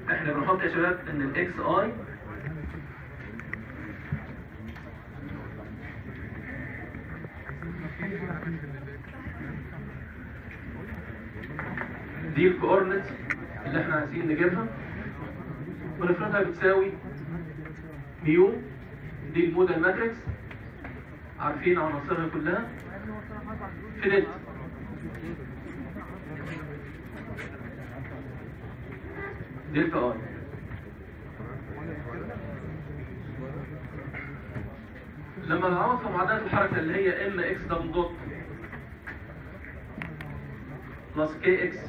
احنا بنحط يا شباب ان الاكس اي دي الكوردينتس اللي احنا عايزين نجيبها بنفرضها بتساوي ميو دي الموديل ماتريكس عارفين عناصرها كلها في دلتا دلتا اي لما نعوض في معادلات الحركه اللي هي ام اكس دبل دوت بلس كي اكس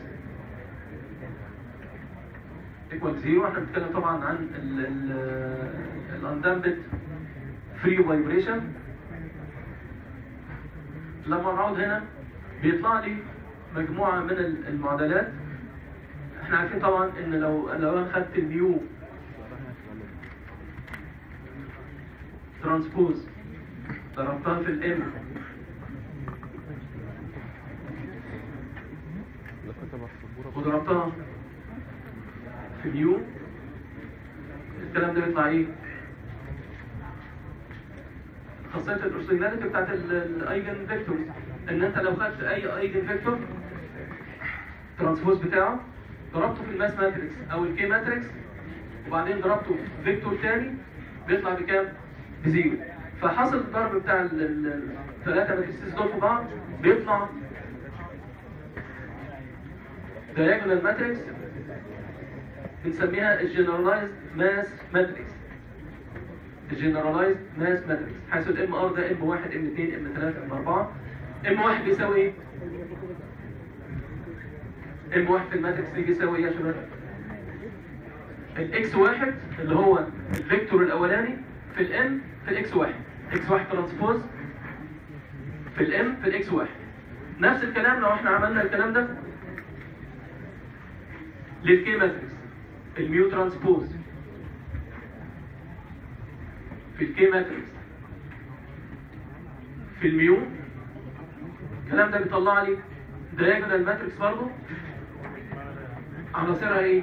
ايكوال زيرو احنا بنتكلم طبعا عن الاندامبد فري فايبريشن لما نعوض هنا بيطلع لي مجموعه من المعادلات احنا عارفين طبعا ان لو لو انا خدت الميو ترانسبوز ضربتها في الام وضربتها في ميو الكلام ده بيطلع ايه؟ خاصية الارسوناليتي بتاعت الايجن فيكتورز ان انت لو خدت اي ايجن فيكتور ترانسبوز بتاعه ضربته في الماس ماتريكس او الكي ماتريكس وبعدين ضربته في فيكتور تاني بيطلع بكام؟ بزيرو فحصل الضرب بتاع الثلاثة ماتريسز دول في بعض بيطلع diagonal ماتريكس بنسميها الجنرالايزد ماس ماتريكس الجنرالايزد ماس ماتريكس حيث الام ار ده ام 1 ام 2 ام 3 ام 4 ام 1 بيساوي ايه؟ ام 1 في الماتريكس دي بيساوي ايه يا شباب؟ الاكس 1 اللي هو الفيكتور الاولاني في الام في الاكس 1 اكس 1 ترانسبوز في الام في الاكس 1 نفس الكلام لو احنا عملنا الكلام ده للكي ماتريكس الميو ترانسبوز في الكي ماتريكس في الميو الكلام ده بيطلع لي دايجونال ماتريكس برضه عناصرها ايه؟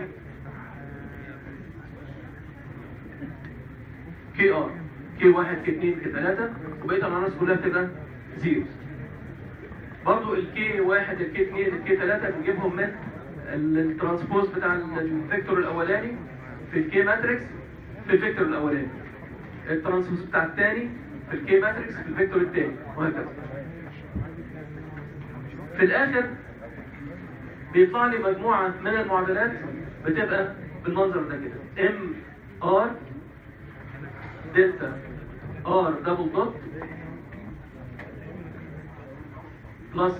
كي ار كي 1 كي 2 كي 3 وبقيه العناصر كلها بتبقى زيروز برضه الكي 1 الكي 2 الكي 3 بنجيبهم من الترانسبوز بتاع الفيكتور الاولاني في الكي ماتريكس في الفيكتور الاولاني الترانسبوز بتاع الثاني في الكي ماتريكس في الفيكتور الثاني وهكذا في الاخر بيطلع لي مجموعه من المعادلات بتبقى بالمنظر ده كده ام ار دلتا ار دبل دوت بلس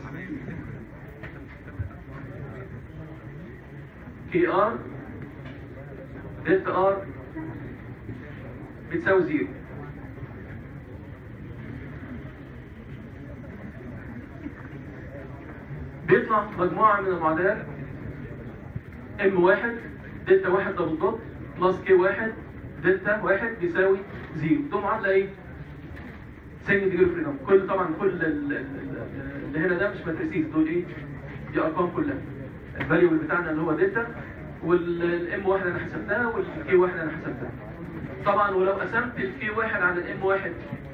كي ار دلتا ار بتساوي زيرو بيطلع مجموعة من المعادلات ام واحد دلتا واحد دبل دوت بلس كي واحد دلتا واحد بيساوي زيرو دول معادلة ايه؟ سنجل ديجري فريدم كل طبعا كل ال- ال- ال- اللي هنا ده مش ماتريسيز دول ايه؟ دي ارقام كلها الفاليوبل بتاعنا اللي هو دلتا والام واحد انا حسبتها والكي واحد انا حسبتها طبعا ولو قسمت الكي واحد على الام واحد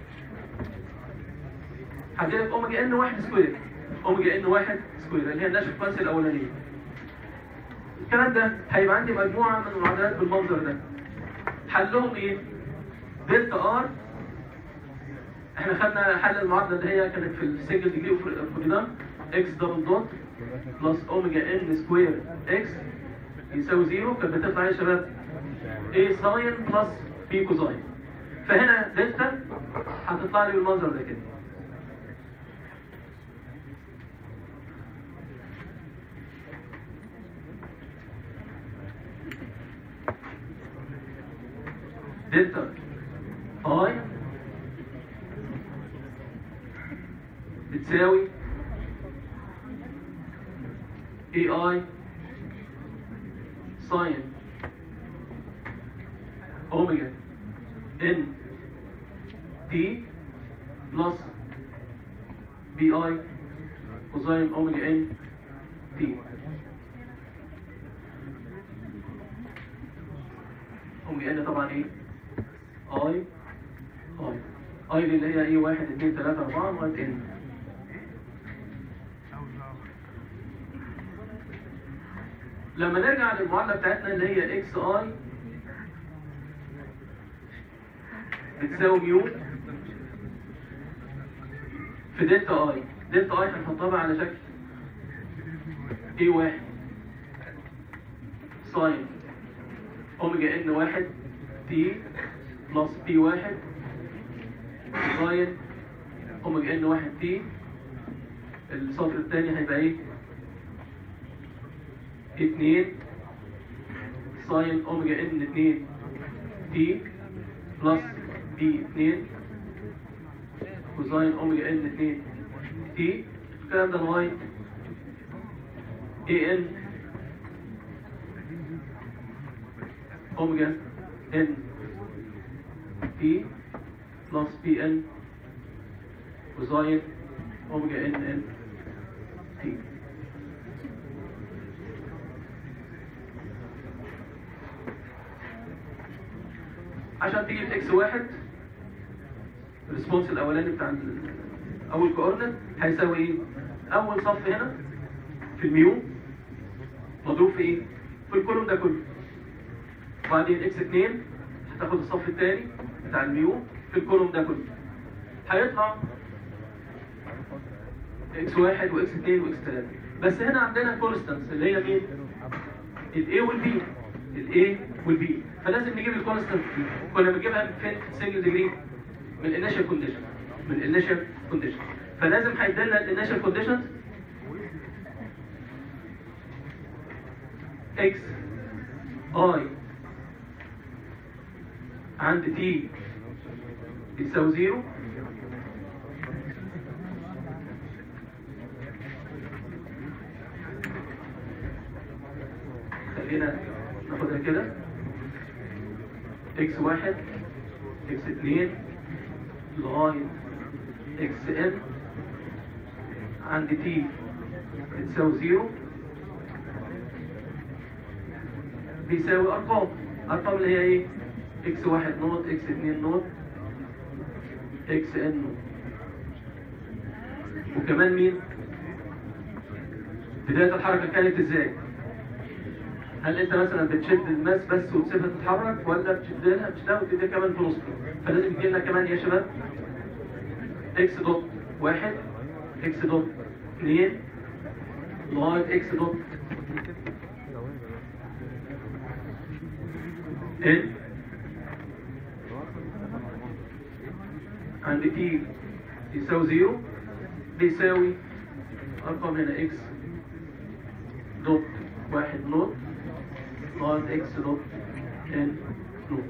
هتجيلك اوميجا ان واحد سكوير اوميجا ان واحد سكوير اللي هي الناشف فريكونسي الاولانيه الكلام ده هيبقى عندي مجموعه من المعادلات بالمنظر ده حلهم ايه؟ دلتا ار احنا خدنا حل المعادله اللي هي كانت في السنجل ديجري اوف فريدم اكس دبل دوت بلس اوميجا ان سكوير اكس يساوي زيرو كانت بتطلع ايه يا شباب؟ ايه ساين بلس بي كوزاين فهنا دلتا هتطلع لي بالمنظر ده كده دلتا اي بتساوي اي اي ساين اوميجا ان تي بلس بي اي كوزاين اوميجا ان تي اوميجا ان طبعا ايه اي اي اي دي اللي هي ايه 1 2 3 4 لغايه ان لما نرجع للمعادله بتاعتنا اللي هي اكس اي بتساوي ميو في دلتا اي دلتا اي هنحطها بقى على شكل اي واحد ساين اوميجا ان واحد تي بلس بي واحد ساين اوميجا ان واحد تي السطر الثاني هيبقى ايه؟ اتنين ساين اوميجا ان اتنين تي بلس بي اتنين كوزاين اوميجا ان اتنين تي الكلام ده لغايه اي ان اوميجا ان تي بلس بي ان كوزاين اوميجا ان ان تي عشان تجيب اكس واحد الريسبونس الاولاني بتاع ال- اول كوردينت هيساوي ايه؟ اول صف هنا في الميو مضروب في ايه؟ في الكولوم ده كله وبعدين اكس 2 هتاخد الصف الثاني بتاع الميو في الكولوم ده كله هيطلع اكس 1 واكس 2 واكس 3 بس هنا عندنا كونستانس اللي هي مين؟ الاي والبي الاي والبي فلازم نجيب الكونستانت دي كنا بنجيبها من فين سنجل ديجري من الانيشال كونديشن من الانيشال كونديشن فلازم هيديلنا الانيشال كونديشن اكس اي عند تي يساوي زيرو خلينا ناخدها كده اكس واحد اكس اتنين لغاية اكس ان عند تي بتساوي زيرو بيساوي ارقام ارقام اللي هي ايه اكس واحد نوت اكس اتنين نوت اكس ان نوت وكمان مين بداية الحركة كانت ازاي هل انت مثلا بتشد الماس بس وتسيبها تتحرك ولا بتشدها بتشدها وتديها كمان في نصها فلازم يجي لنا كمان يا شباب اكس دوت واحد اكس دوت اثنين لغايه اكس دوت ان عند تي يساوي زيرو بيساوي ارقام هنا اكس دوت واحد نوت لغايه اكس دوت ان نوت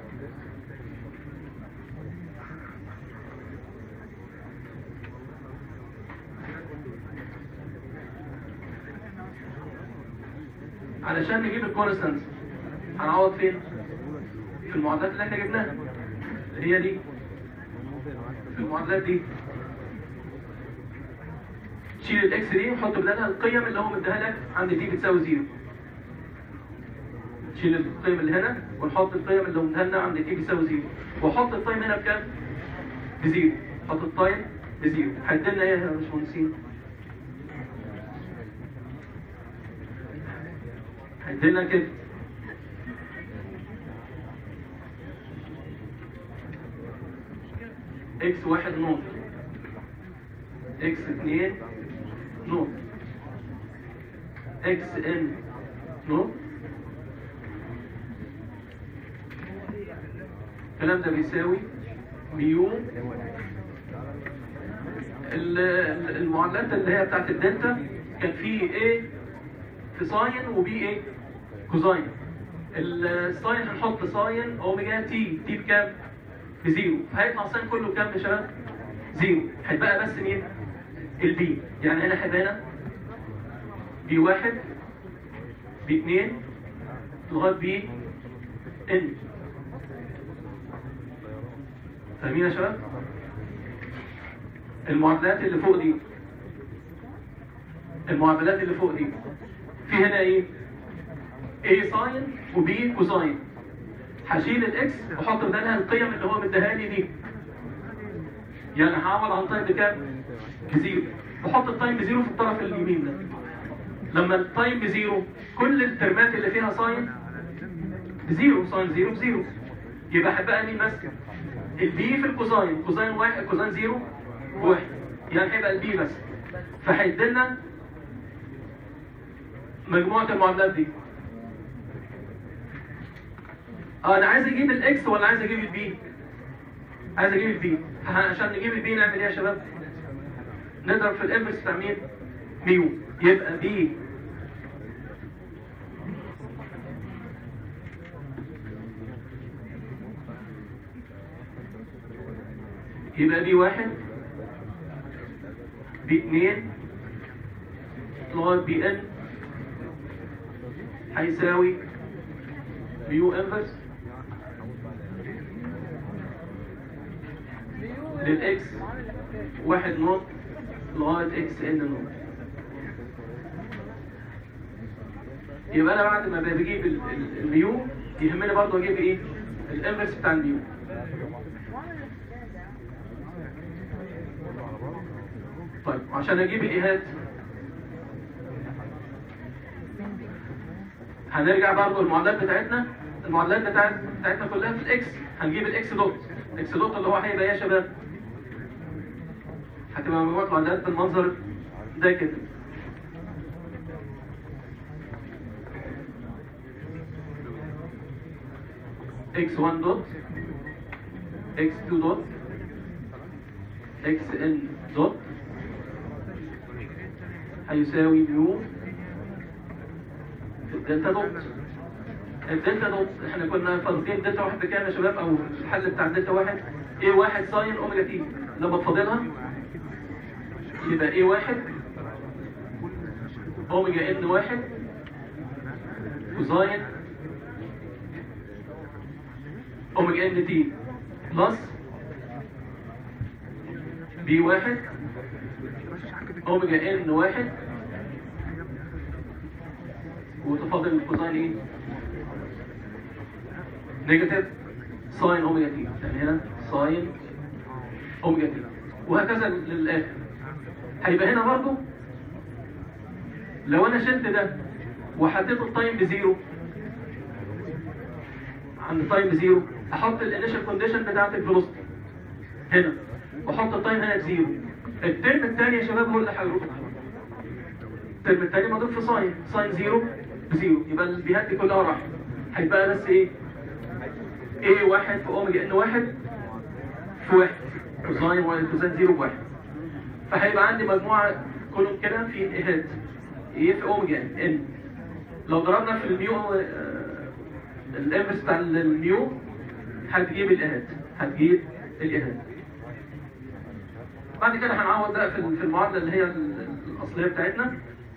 علشان نجيب الكونستانس هنعوض فين؟ في المعادلات اللي احنا جبناها اللي هي دي في المعادلات دي شيل الاكس دي وحط بدالها القيم اللي هو مديها لك عند دي بتساوي زيرو شيل القيم اللي هنا ونحط القيم اللي مديها لنا عند دي بتساوي زيرو وحط التايم هنا بكام؟ بزيرو حط التايم بزيرو هيديلنا ايه يا باشمهندسين؟ هيديلنا كده اكس واحد نوت اكس اتنين نوت اكس ان نوت الكلام ده بيساوي ميو ال- ال- المعادلات اللي هي بتاعت الدلتا كان في A في ساين وبي A كوزاين الساين هنحط ساين اوميجا تي تي بكام؟ بزيرو فهيطلع ساين كله بكام يا شباب؟ زيرو هيتبقى بس مين؟ البي يعني هنا هيبقى هنا بي واحد بي اتنين لغايه بي ان فاهمين يا شباب؟ المعادلات اللي فوق دي المعادلات اللي فوق دي في هنا ايه؟ A ساين وB كوساين هشيل الاكس واحط بدالها القيم اللي هو مديها لي دي يعني هعوض عن تايم بكام؟ بزيرو بحط التايم بزيرو في الطرف اليمين ده لما التايم بزيرو كل الترمات اللي فيها ساين بزيرو ساين زيرو بزيرو يبقى هيبقى مين بس البي في الكوزاين كوزاين واحد كوزاين زيرو واحد يعني هيبقى البي بس فهيديلنا مجموعة المعادلات دي اه انا عايز اجيب الاكس ولا عايز اجيب البي عايز اجيب البي عشان نجيب البي نعمل ايه يا شباب نضرب في الانفرس بتاع مين ميو يبقى بي يبقى بي واحد بي اتنين لغاية بي ان هيساوي ميو انفرس للاكس واحد نوت لغاية اكس ان نوت يبقى انا بعد ما بجيب ال- ال- الميو يهمني برضه اجيب ايه الانفرس بتاع الميو طيب عشان اجيب الايهات هنرجع برضه المعادلات بتاعتنا المعادلات بتاعت بتاعتنا كلها في الاكس هنجيب الاكس دوت الاكس دوت اللي هو هيبقى ايه يا شباب هتبقى مجموعة معادلات بالمنظر ده كده x1 دوت x2 دوت xn دوت هيساوي ميو في الدلتا دوت الدلتا دوت احنا كنا فاضلين دلتا واحد بكام يا شباب او الحل بتاع الدلتا واحد ايه واحد ساين اوميجا تي لما تفاضلها يبقى ايه واحد اوميجا ان واحد كوزاين اوميجا ان تي بلس بي واحد اوميجا ان واحد وتفاضل الكوزاين ايه نيجاتيف ساين اوميجا تي يعني هنا ساين اوميجا تي وهكذا للاخر هيبقى هنا برضو لو انا شلت ده وحطيت التايم بزيرو عند التايم بزيرو احط الانيشال كونديشن بتاعت الفيلوسيتي هنا واحط التايم هنا بزيرو الترم الثاني يا شباب هو اللي هيروح الترم الثاني مضروب في ساين ساين زيرو بزيرو يبقى البيهات دي كلها راحت هيبقى بس ايه ايه واحد في اوميجا ان واحد في واحد كوزاين واحد كوزاين زيرو بواحد فهيبقى عندي مجموعة كلهم كده في ايهات ايه في اوميجا ان لو ضربنا في الميو آه، الانفرس بتاع الميو هتجيب الايهات هتجيب الايهات بعد كده هنعوض بقى في في المعادله اللي هي الاصليه بتاعتنا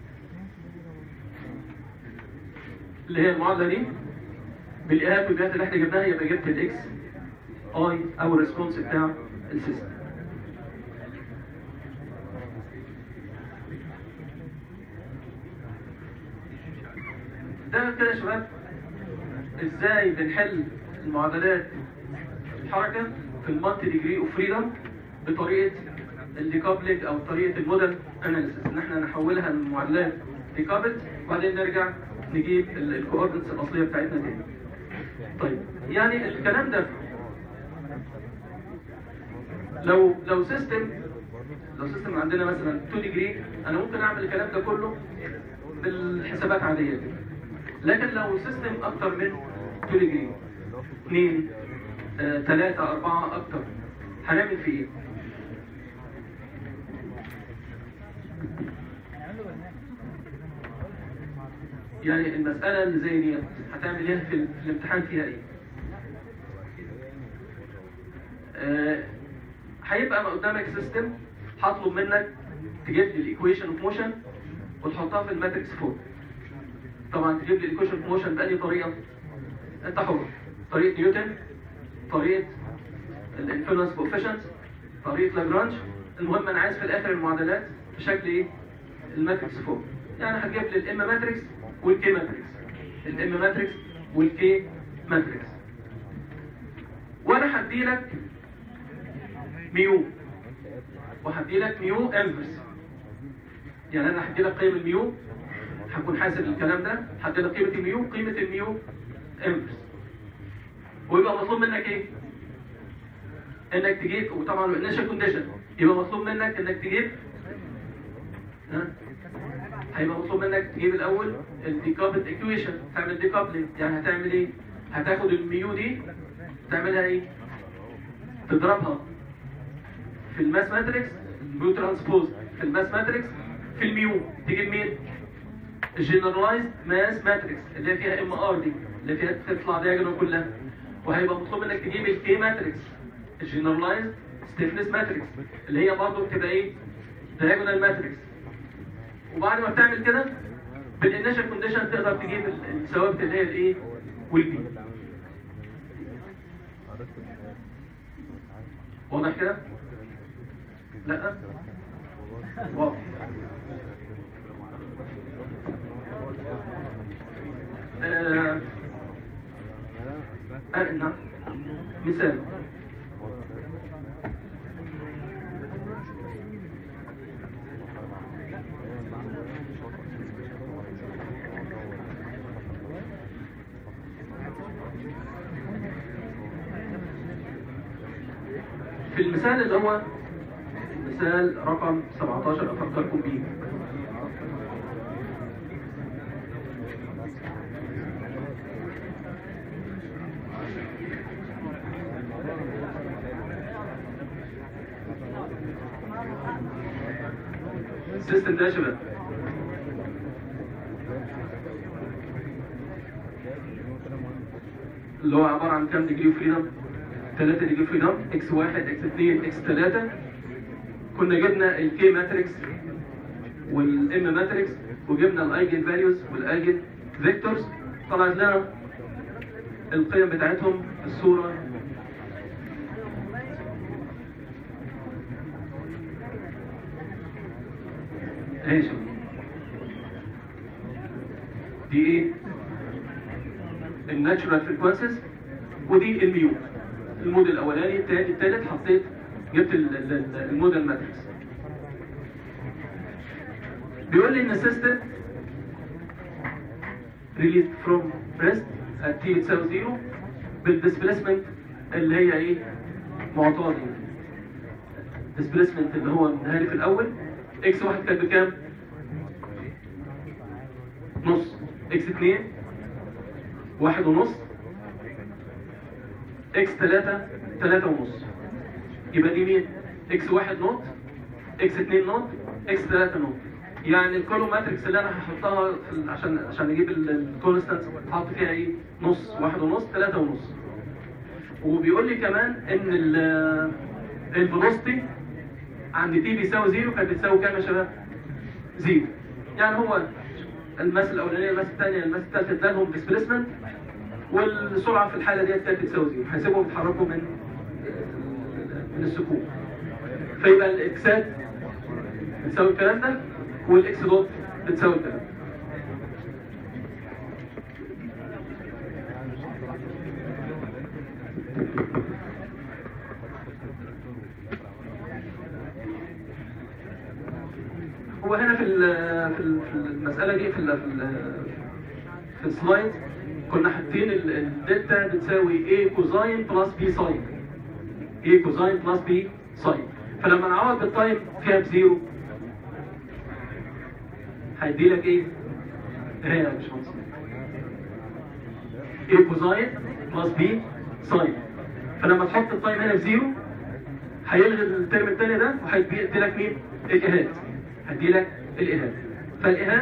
اللي هي المعادله دي بالايهات والبيانات اللي احنا جبناها يبقى جبت الاكس اي او الريسبونس بتاع السيستم ده كده يا شباب ازاي بنحل المعادلات الحركة في المالتي ديجري اوف فريدم بطريقة الديكابلنج او طريقة الموديل اناليسيس ان احنا نحولها لمعادلات ديكابل وبعدين نرجع نجيب الكوردينتس الاصلية بتاعتنا تاني طيب يعني الكلام ده لو لو سيستم لو سيستم عندنا مثلا 2 ديجري انا ممكن اعمل الكلام ده كله بالحسابات عادية كده لكن لو سيستم اكتر من 2 ديجري 2 3 4 اكتر هنعمل فيه ايه؟ يعني المسألة اللي زي دي هتعمل ايه في ال- في الامتحان فيها ايه؟ آه، هيبقى ما قدامك سيستم هطلب منك تجيب لي الايكويشن اوف موشن وتحطها في الماتريكس فوق طبعا تجيب لي الايكويشن اوف موشن بأي طريقة انت حر طريقة نيوتن طريقة الانفلونس كوفيشنت طريقة لاجرانج المهم انا عايز في الاخر المعادلات بشكل ايه الماتريكس فوق يعني هتجيب لي الام ماتريكس والكي ماتريكس الام ماتريكس والكي ماتريكس وانا هدي لك ميو وهدي لك ميو انفرس يعني انا هدي لك قيم الميو هكون حاسب الكلام ده هدي لك قيمه الميو قيمه الميو انفرس ويبقى مطلوب منك ايه؟ انك تجيب وطبعا الانيشال كونديشن يبقى مطلوب منك انك تجيب ها هيبقى مطلوب منك تجيب الاول الديكابل ايكويشن تعمل ديكابلينج يعني هتعمل ايه؟ هتاخد الميو دي تعملها ايه؟ تضربها في الماس ماتريكس الميو ترانسبوز في الماس ماتريكس في الميو تجيب مين؟ الجنرالايزد ماس ماتريكس اللي هي فيها ام ار دي اللي فيها تطلع دياجونال كلها وهيبقى مطلوب منك تجيب الكي ماتريكس الجنرالايزد ستيفنس ماتريكس اللي هي برضه بتبقى ايه؟ دياجونال ماتريكس وبعد ما بتعمل كده بالانيشال كونديشن تقدر تجيب الثوابت اللي هي الايه؟ والبي واضح كده؟ لا؟ واضح آه آه نعم مثال في المثال اللي هو مثال رقم 17 افكركم بيه السيستم ده يا شباب اللي هو عباره عن كام ديجري فريدم 3 ديجري فريدم اكس 1 اكس 2 اكس 3 كنا جبنا الكي ماتريكس والام ماتريكس وجبنا الايجن فاليوز والايجن فيكتورز طلعت لنا القيم بتاعتهم في الصوره ايش دي ايه الناتشورال فريكوانسيز ودي الميو الموديل الاولاني الثاني الثالث حطيت جبت ال- ال- ال- الموديل ماتريكس بيقول لي ان السيستم ريليز فروم بريست at t تساوي زيرو بالديسبيسمنت اللي هي ايه معطاه دي الديسبيسمنت اللي هو النهاري في الاول اكس واحد كان بكام؟ نص اكس اتنين واحد ونص اكس تلاتة تلاتة ونص يبقى دي مين؟ اكس واحد نوت اكس اتنين نوت اكس تلاتة نوت يعني الكولوم ماتريكس اللي انا هحطها في ال- عشان عشان اجيب الكونستانت هحط فيها ايه؟ نص واحد ونص تلاتة ونص وبيقول لي كمان ان الفيلوسيتي عند تي بيساوي زيرو كانت بتساوي كام يا شباب؟ زيرو يعني هو الماس الاولانيه الماس الثانيه الماس الثالثه ادالهم ديسبيسمنت والسرعه في الحاله ديت كانت بتساوي زيرو هيسيبهم يتحركوا من من السكون فيبقى الاكسات بتساوي الكلام ده والاكس دوت بتساوي الكلام ده هو هنا في ال- في ال- في المسألة دي في ال- في ال- في السلايد كنا حاطين ال- الدلتا بتساوي A كوزاين بلس B ساين A كوزاين بلس B ساين فلما نعوض بالتايم فيها بزيرو هيدي لك ايه؟ هنا يا باشمهندس A كوزاين بلس B ساين فلما تحط التايم هنا بزيرو هيلغي الترم الثاني ده وهيدي لك مين؟ الايهات هدي لك الايهات فالايهات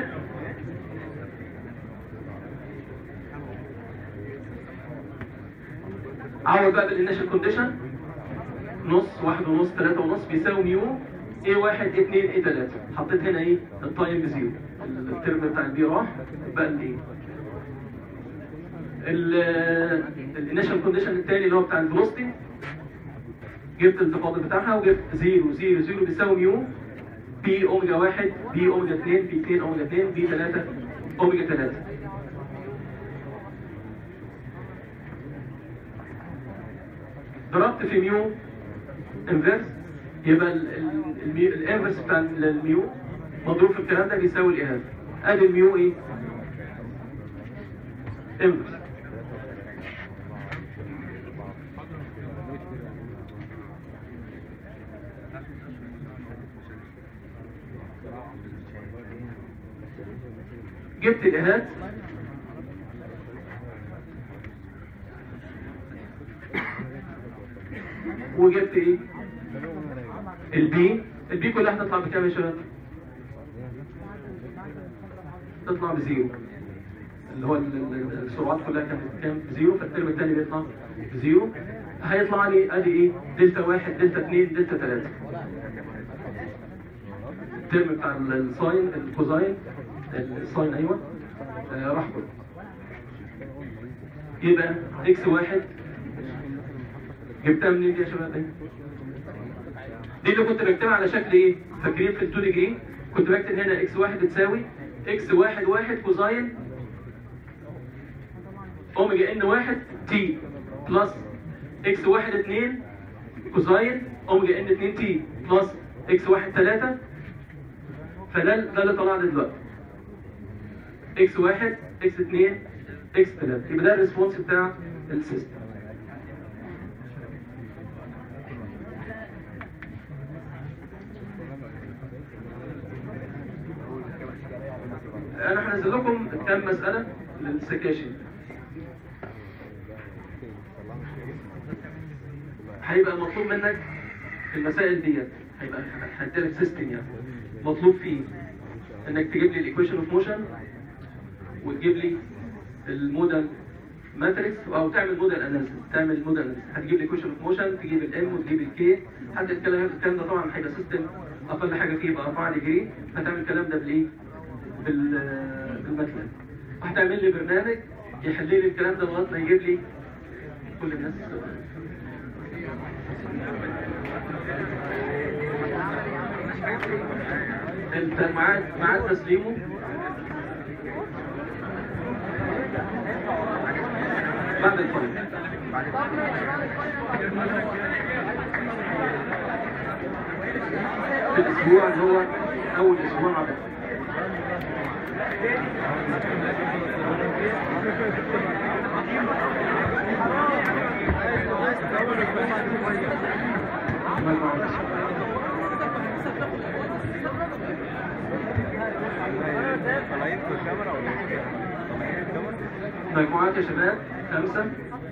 عوض بقى بالانيشال كونديشن نص واحد ونص ثلاثة ونص بيساوي ميو ايه واحد ايه اتنين ايه تلاتة حطيت هنا ايه التايم بزيرو الترم بتاع البي راح بقى الايه الانيشال كونديشن الثاني اللي هو بتاع الفيلوسيتي جبت التفاضل بتاعها وجبت 0 0 0 بيساوي ميو بي اوميجا 1 بي اوميجا 2 بي 2 اوميجا 2 بي 3 اوميجا 3 ضربت في ميو انفرس يبقى ال- ال- الميو- الانفرس بتاع الميو مضروب في الكلام ده بيساوي الايهاب ادي الميو ايه؟ انفرس جبت الايهاب وجبت ايه؟ البي البي كلها هتطلع بكام يا شباب؟ تطلع بزيرو اللي هو ال- ال- السرعات كلها كانت كام؟ بزيرو فالترم الثاني بيطلع بزيرو هيطلع لي ادي ايه؟ دلتا واحد دلتا اثنين دلتا ثلاثة الترم بتاع ال- الساين الكوزاين الساين ايوه آه راح كله يبقى اكس واحد جبتها منين دي يا شباب ايه؟ دي اللي كنت بكتبها على شكل ايه؟ فاكرين في التو ديجري كنت بكتب هنا اكس واحد تساوي اكس واحد واحد كوزاين اوميجا ان واحد تي بلس اكس واحد اتنين كوزاين اوميجا ان اتنين تي بلس اكس واحد تلاتة فده ده اللي طلع لي دلوقتي اكس واحد اكس اتنين اكس تلاتة يبقى ده الريسبونس بتاع السيستم انا هنزل لكم كام مسألة للسكاشن هيبقى مطلوب منك في المسائل ديت هيبقى هديلك سيستم يعني مطلوب فيه انك تجيب لي الايكويشن اوف موشن وتجيب لي المودل ماتريكس او تعمل موديل اناليسيس تعمل موديل اناليسيس هتجيب لي ايكويشن اوف موشن تجيب الام وتجيب الكي حتى الكلام الكلام ده طبعا هيبقى سيستم اقل حاجه فيه يبقى 4 ديجري هتعمل الكلام ده بالايه؟ بال بالماتلاب هتعمل لي برنامج يحل لي الكلام ده لغايه ما يجيب لي كل الناس انت معاد معاد تسليمه بعد الفاينل في الاسبوع اللي هو اول اسبوع عبد مجموعات يا شباب خمسة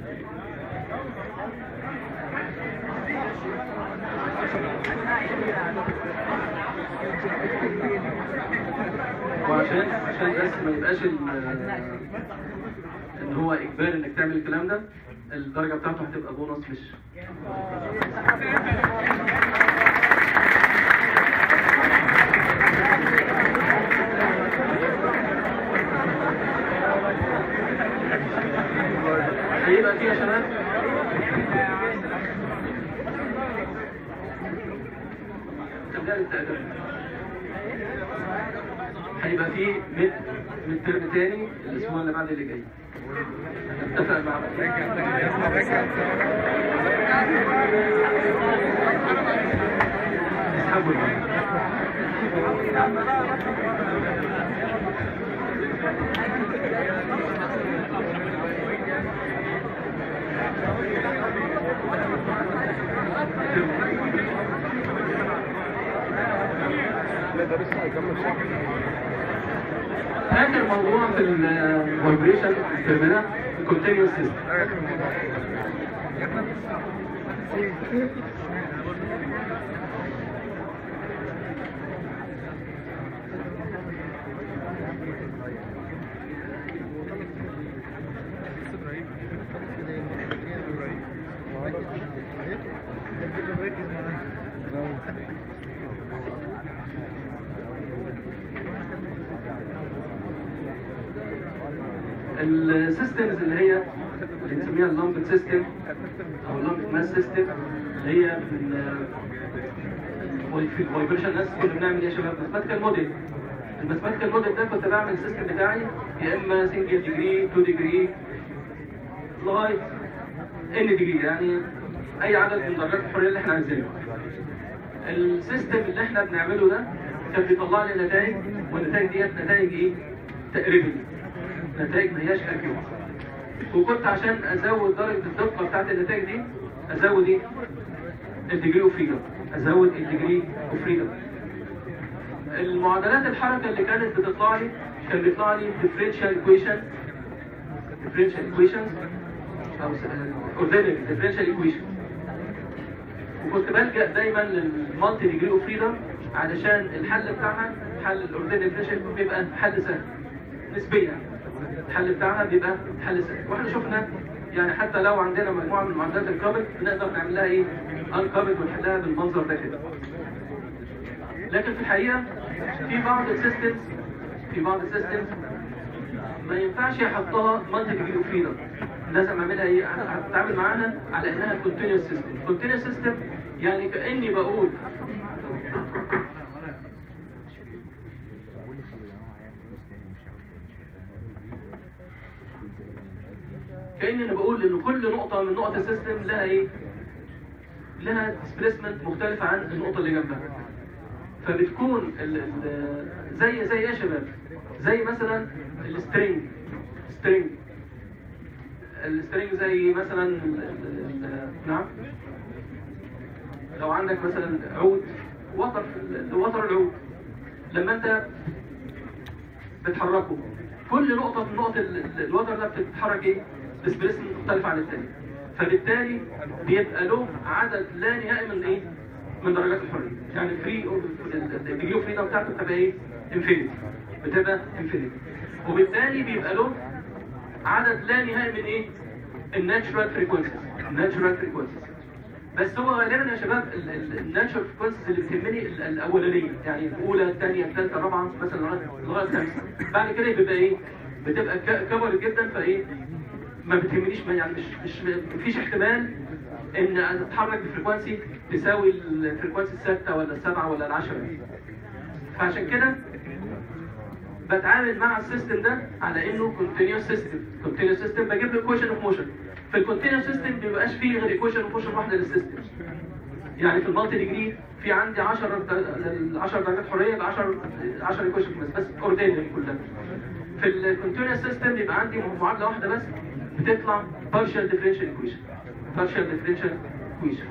وعشان عشان بس ما يبقاش ال- ان هو اجباري انك تعمل الكلام ده الدرجة بتاعته هتبقى بونص مش هيبقى فيه يا شباب تبدأ التقدم هيبقى فيه مد من ترم تاني الاسبوع اللي بعد اللي جاي اتفق مع اسحبوا الموضوع. آخر موضوع في الفايبريشن الترمينال الكونتينيوس سيستم السيستمز اللي هي اللي بنسميها اللامبد سيستم او اللامبد ماس سيستم اللي هي من في الفايبريشن ناس كنا بنعمل ايه يا شباب؟ ماثماتيكال موديل الماثماتيكال موديل ده كنت بعمل السيستم بتاعي يا اما سنجل ديجري 2 ديجري لغايه ان ديجري يعني اي عدد من درجات الحريه اللي احنا عايزينها السيستم اللي احنا بنعمله ده كان بيطلع لي نتائج والنتائج ديت نتائج ايه تقريبا نتائج ما هياش اكيوريت وكنت عشان ازود درجه الدقه بتاعت النتائج دي ازود ايه الديجري اوف فريدم ازود الديجري اوف فريدم المعادلات الحركه اللي كانت بتطلع لي كان بيطلع لي differential equation differential equations او ordinary differential equation وكنت بلجأ دايما للمالتي ديجري اوف فريدم علشان الحل بتاعها حل الاوردينري differential بيبقى حل سهل نسبيا الحل بتاعها بيبقى حل سهل واحنا شفنا يعني حتى لو عندنا مجموعه من معادلات الكابل بنقدر نعمل لها ايه انكابل ونحلها بالمنظر ده كده لكن في الحقيقه في بعض السيستمز في بعض السيستمز ما ينفعش احطها مالتي ديجري اوف فريدم لازم اعملها ايه هتتعامل معاها على انها كونتينوس سيستم كونتينوس سيستم يعني كاني بقول كاني انا بقول ان كل نقطه من نقط السيستم لها ايه لها ديسبيسمنت مختلفه عن النقطه اللي جنبها فبتكون ال ال زي زي ايه يا شباب زي مثلا السترينج سترينج السترينج زي مثلا ال- ال- ال- نعم لو عندك مثلا عود وتر وتر العود لما انت بتحركه كل نقطة من نقط ال- ال- الوتر ده بتتحرك ايه؟ ديسبيسمنت مختلف عن الثاني فبالتالي بيبقى له عدد لا نهائي من ايه؟ من درجات الحرية يعني فري الديجري اوف فريدم بتاعته بتبقى ايه؟ انفينيتي بتبقى انفينيتي وبالتالي بيبقى له عدد لا نهائي من ايه؟ الناتشورال فريكونسيز الناتشورال فريكونسيز بس هو غالبا يا شباب الناتشورال فريكونسيز اللي بتهمني ال- الاولانيه يعني الاولى الثانيه الثالثه الرابعه مثلا لغايه لغايه الخامسه بعد كده بيبقى ايه؟ بتبقى كفر جدا فايه؟ ما بتهمنيش ما يعني مش مش مفيش احتمال ان اتحرك بفريكونسي تساوي الفريكونسي السادسه ولا السبعه ولا العشره فعشان كده بتعامل مع السيستم ده على انه كونتينيوس سيستم كونتينيوس سيستم بجيب له ايكويشن اوف موشن في الكونتينيوس سيستم ما بيبقاش فيه غير ايكويشن اوف موشن واحده للسيستم يعني في المالتي ديجري في عندي 10 د- 10 درجات حريه يبقى 10 10 ايكويشن بس بس اوردينري كلها في الكونتينيوس سيستم يبقى عندي معادله واحده بس بتطلع partial differential equation partial differential equation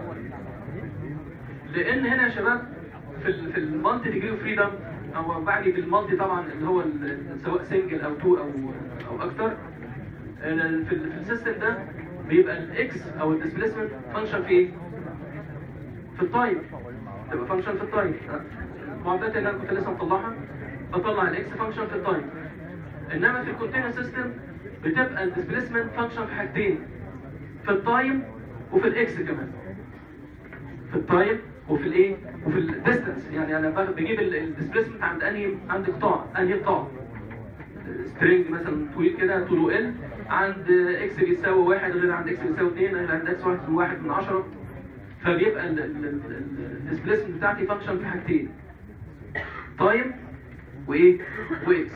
لان هنا يا شباب في ال في المالتي ديجري فريدم او بعد بالمالتي طبعا اللي هو ال- سواء سنجل او تو او او اكتر ال- في ال- في السيستم ده بيبقى الاكس او الديسبيسمنت فانكشن في ايه؟ في التايم تبقى فانكشن في التايم المعادلات اللي انا كنت لسه مطلعها بطلع الاكس فانكشن في التايم انما في الكونتينر سيستم بتبقى الديسبيسمنت فانكشن في حاجتين في التايم وفي الاكس كمان في التايم وفي الايه وفي الديستانس يعني انا باخد- بجيب الديسبيسمنت عند انهي عند قطاع انهي قطاع سترينج مثلا طويل كده طوله ال عند اكس بيساوي واحد غير عند اكس بيساوي اثنين غير عند اكس واحد واحد من عشرة فبيبقى الديسبيسمنت بتاعتي فانكشن في حاجتين تايم وايه واكس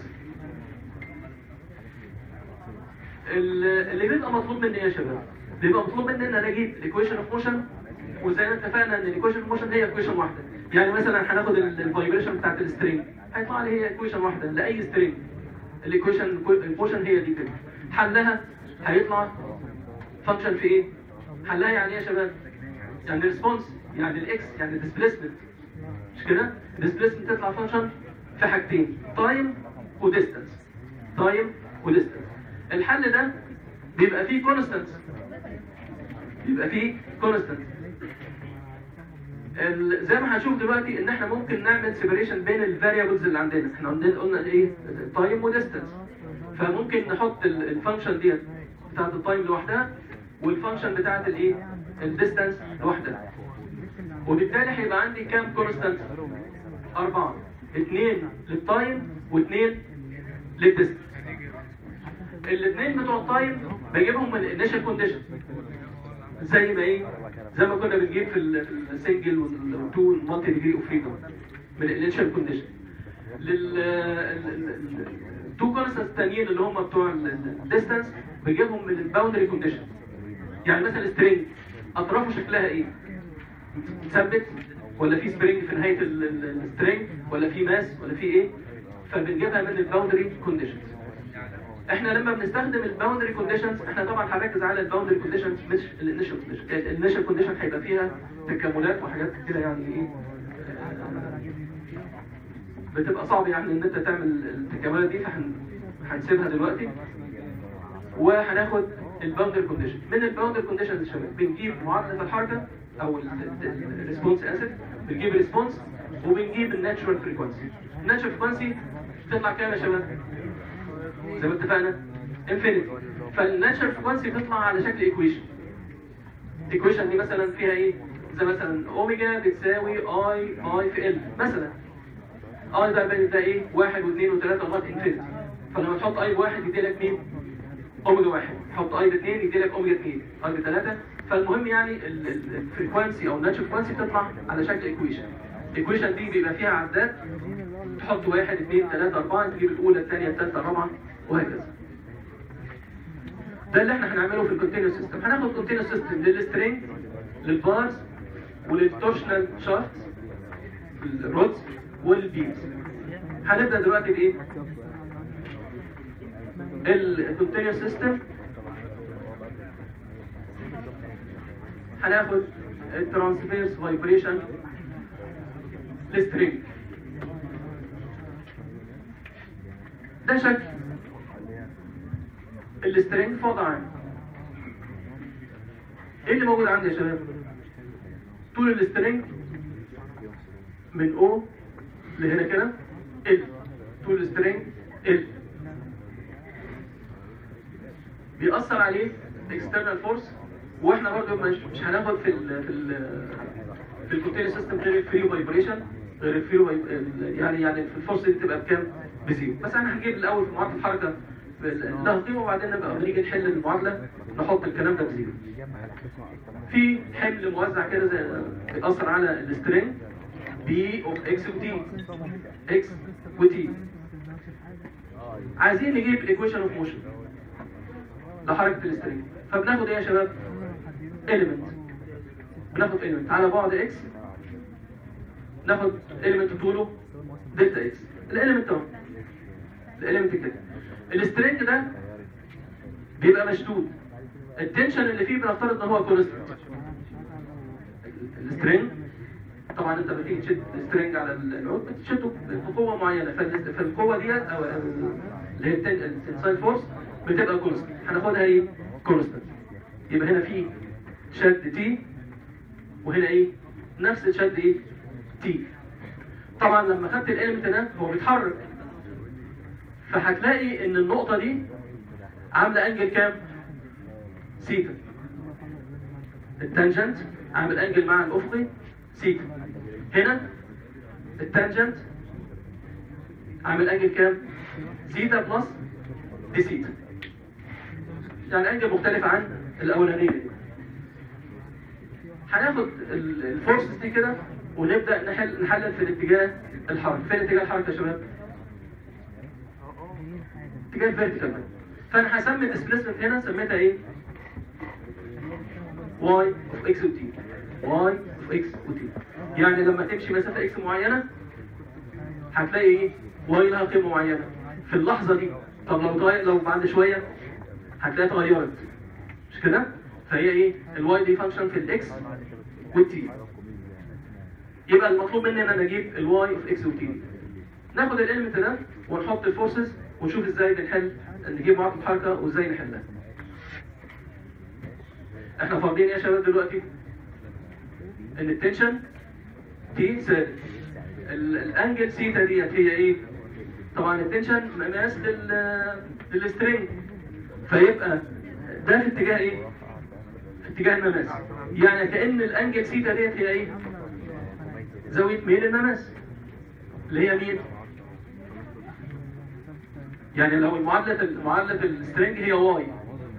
ال- اللي بيبقى مطلوب مني ايه يا شباب بيبقى مطلوب مني ان انا اجيب الايكويشن اوف موشن وزي ما اتفقنا ان الايكويشن اوف موشن هي ايكويشن واحده يعني مثلا هناخد الفايبريشن بتاعت السترينج هيطلع لي هي ايكويشن واحده لاي سترينج الايكويشن الموشن هي دي كده حلها هيطلع فانكشن في ايه حلها يعني ايه يا شباب يعني ريسبونس يعني الاكس يعني ديسبيسمنت مش كده ديسبيسمنت تطلع فانكشن في حاجتين تايم وديستانس تايم وديستانس الحل ده بيبقى فيه كونستانت بيبقى فيه كونستانت زي ما هنشوف دلوقتي ان احنا ممكن نعمل سيبريشن بين الفاريبلز اللي عندنا احنا عندنا قلنا ايه تايم وديستانس فممكن نحط الفانكشن ديت بتاعت التايم لوحدها والفانكشن بتاعت الايه الديستانس لوحدها وبالتالي هيبقى عندي كام كونستانت أربعة اثنين للتايم واثنين للديستانس الاثنين بتوع التايم بجيبهم من الانيشال كونديشن زي ما ايه زي ما كنا بنجيب في ال- في السنجل والتو والمالتي ديجري اوف فريدم من الانيشال كونديشن لل التو كونستانتس التانيين اللي هم بتوع الديستانس بجيبهم من الباوندري كونديشن يعني مثلا سترينج اطرافه شكلها ايه مثبت ولا في سبرينج في نهايه ال- ال- السترينج ولا في ماس ولا في ايه فبنجيبها من الباوندري كونديشنز احنا لما بنستخدم الباوندري كونديشنز احنا طبعا هنركز على الباوندري كونديشنز مش الانيشال كونديشن الانيشال كونديشن هيبقى فيها تكاملات وحاجات كده يعني ايه بتبقى صعب يعني ان انت تعمل التكاملات دي فهنسيبها دلوقتي وهناخد الباوندري كونديشن من الباوندري كونديشن يا شباب بنجيب معادله الحركه او الريسبونس اسف بنجيب الريسبونس وبنجيب الناتشورال فريكوانسي الناتشورال فريكوانسي بتطلع كام يا شباب؟ زي ما اتفقنا انفينيتي فالناتشورال فريكوانسي بتطلع على شكل ايكويشن الايكويشن دي مثلا فيها ايه؟ زي مثلا اوميجا بتساوي اي اي في ال مثلا اي ده بين ده ايه؟ واحد واثنين وثلاثه لغايه انفينيتي فلما تحط اي بواحد يدي لك مين؟ اوميجا واحد تحط اي باثنين يدي لك اوميجا اثنين اي بثلاثه فالمهم يعني الفريكوانسي او الناتشورال فريكوانسي بتطلع على شكل ايكويشن الايكويشن دي بيبقى فيها عداد تحط واحد اثنين ثلاثه اربعه تجيب الاولى الثانيه الثالثه الرابعه وهكذا ده اللي احنا هنعمله في الكونتينوس سيستم هناخد كونتينوس سيستم للسترينج للبارز وللتورشنال شافت الرودز والبيمز هنبدا دلوقتي بايه الكونتينوس سيستم هناخد الترانسفيرس فايبريشن للسترينج ده شكل السترينج في وضع عام ايه اللي موجود عندي يا شباب طول السترينج من او لهنا كده ال طول السترينج ال بيأثر عليه اكسترنال فورس واحنا برضه مش, مش هناخد في ال في ال في الكونتينر سيستم غير الفري فايبريشن غير الفري فايب- يعني يعني في الفورس دي بتبقى بكام؟ بزيرو بس انا هجيب الاول في معادله الحركه لها قيمه وبعدين نبقى لما نيجي نحل المعادله نحط الكلام ده بزيرو. في حمل موزع كده زي بيأثر على السترينج بي اوف اكس وتي اكس وتي عايزين نجيب الايكويشن اوف موشن لحركه السترينج فبناخد ايه يا شباب؟ element بناخد element على بعد اكس ناخد element طوله دلتا اكس الاليمنت اهو الاليمنت كده السترينج ده بيبقى مشدود التنشن اللي فيه بنفترض ان هو كونستنت السترينج طبعا انت بتيجي تشد سترينج على العود بتشده بقوه معينه فال- فالقوه ديت او اللي هي التنسايل فورس بتبقى كونستنت هناخدها ايه؟ كونستنت يبقى هنا في شد تي وهنا ايه؟ نفس الشد ايه؟ تي طبعا لما خدت الاليمنت ده هو بيتحرك فهتلاقي ان النقطه دي عامله انجل كام؟ سيتا التانجنت عامل انجل مع الافقي سيتا هنا التانجنت عامل انجل كام؟ سيتا بلس دي سيتا يعني انجل مختلف عن الاولانيه دي هناخد ال- الفورسز دي كده ونبدا نحل نحلل في الاتجاه الحركي فين اتجاه الحركه يا شباب؟ اتجاه الفيرتيكال فانا هسمي الديسبيسمنت هنا سميتها ايه؟ واي اوف اكس وتي واي اوف اكس وتي يعني لما تمشي مسافه اكس معينه هتلاقي ايه؟ واي لها قيمه معينه في اللحظه دي طب لو تغير لو بعد شويه هتلاقيها اتغيرت مش كده؟ فهي ايه؟ الواي دي فانكشن في الاكس والتي يبقى المطلوب مني ان انا اجيب الواي اوف اكس وتي ناخد الاليمنت ده ونحط الفورسز ونشوف ازاي بنحل نجيب معادله الحركه وازاي نحلها احنا فاضيين ايه يا شباب دلوقتي ان التنشن تي ثابت ال- الانجل سيتا ديت هي ايه طبعا التنشن مقاس لل للسترينج فيبقى ده في اتجاه ايه في اتجاه المماس يعني كأن الانجل سيتا ديت هي ايه زاوية ميل المماس اللي هي مين يعني لو المعادلة معادلة السترينج هي واي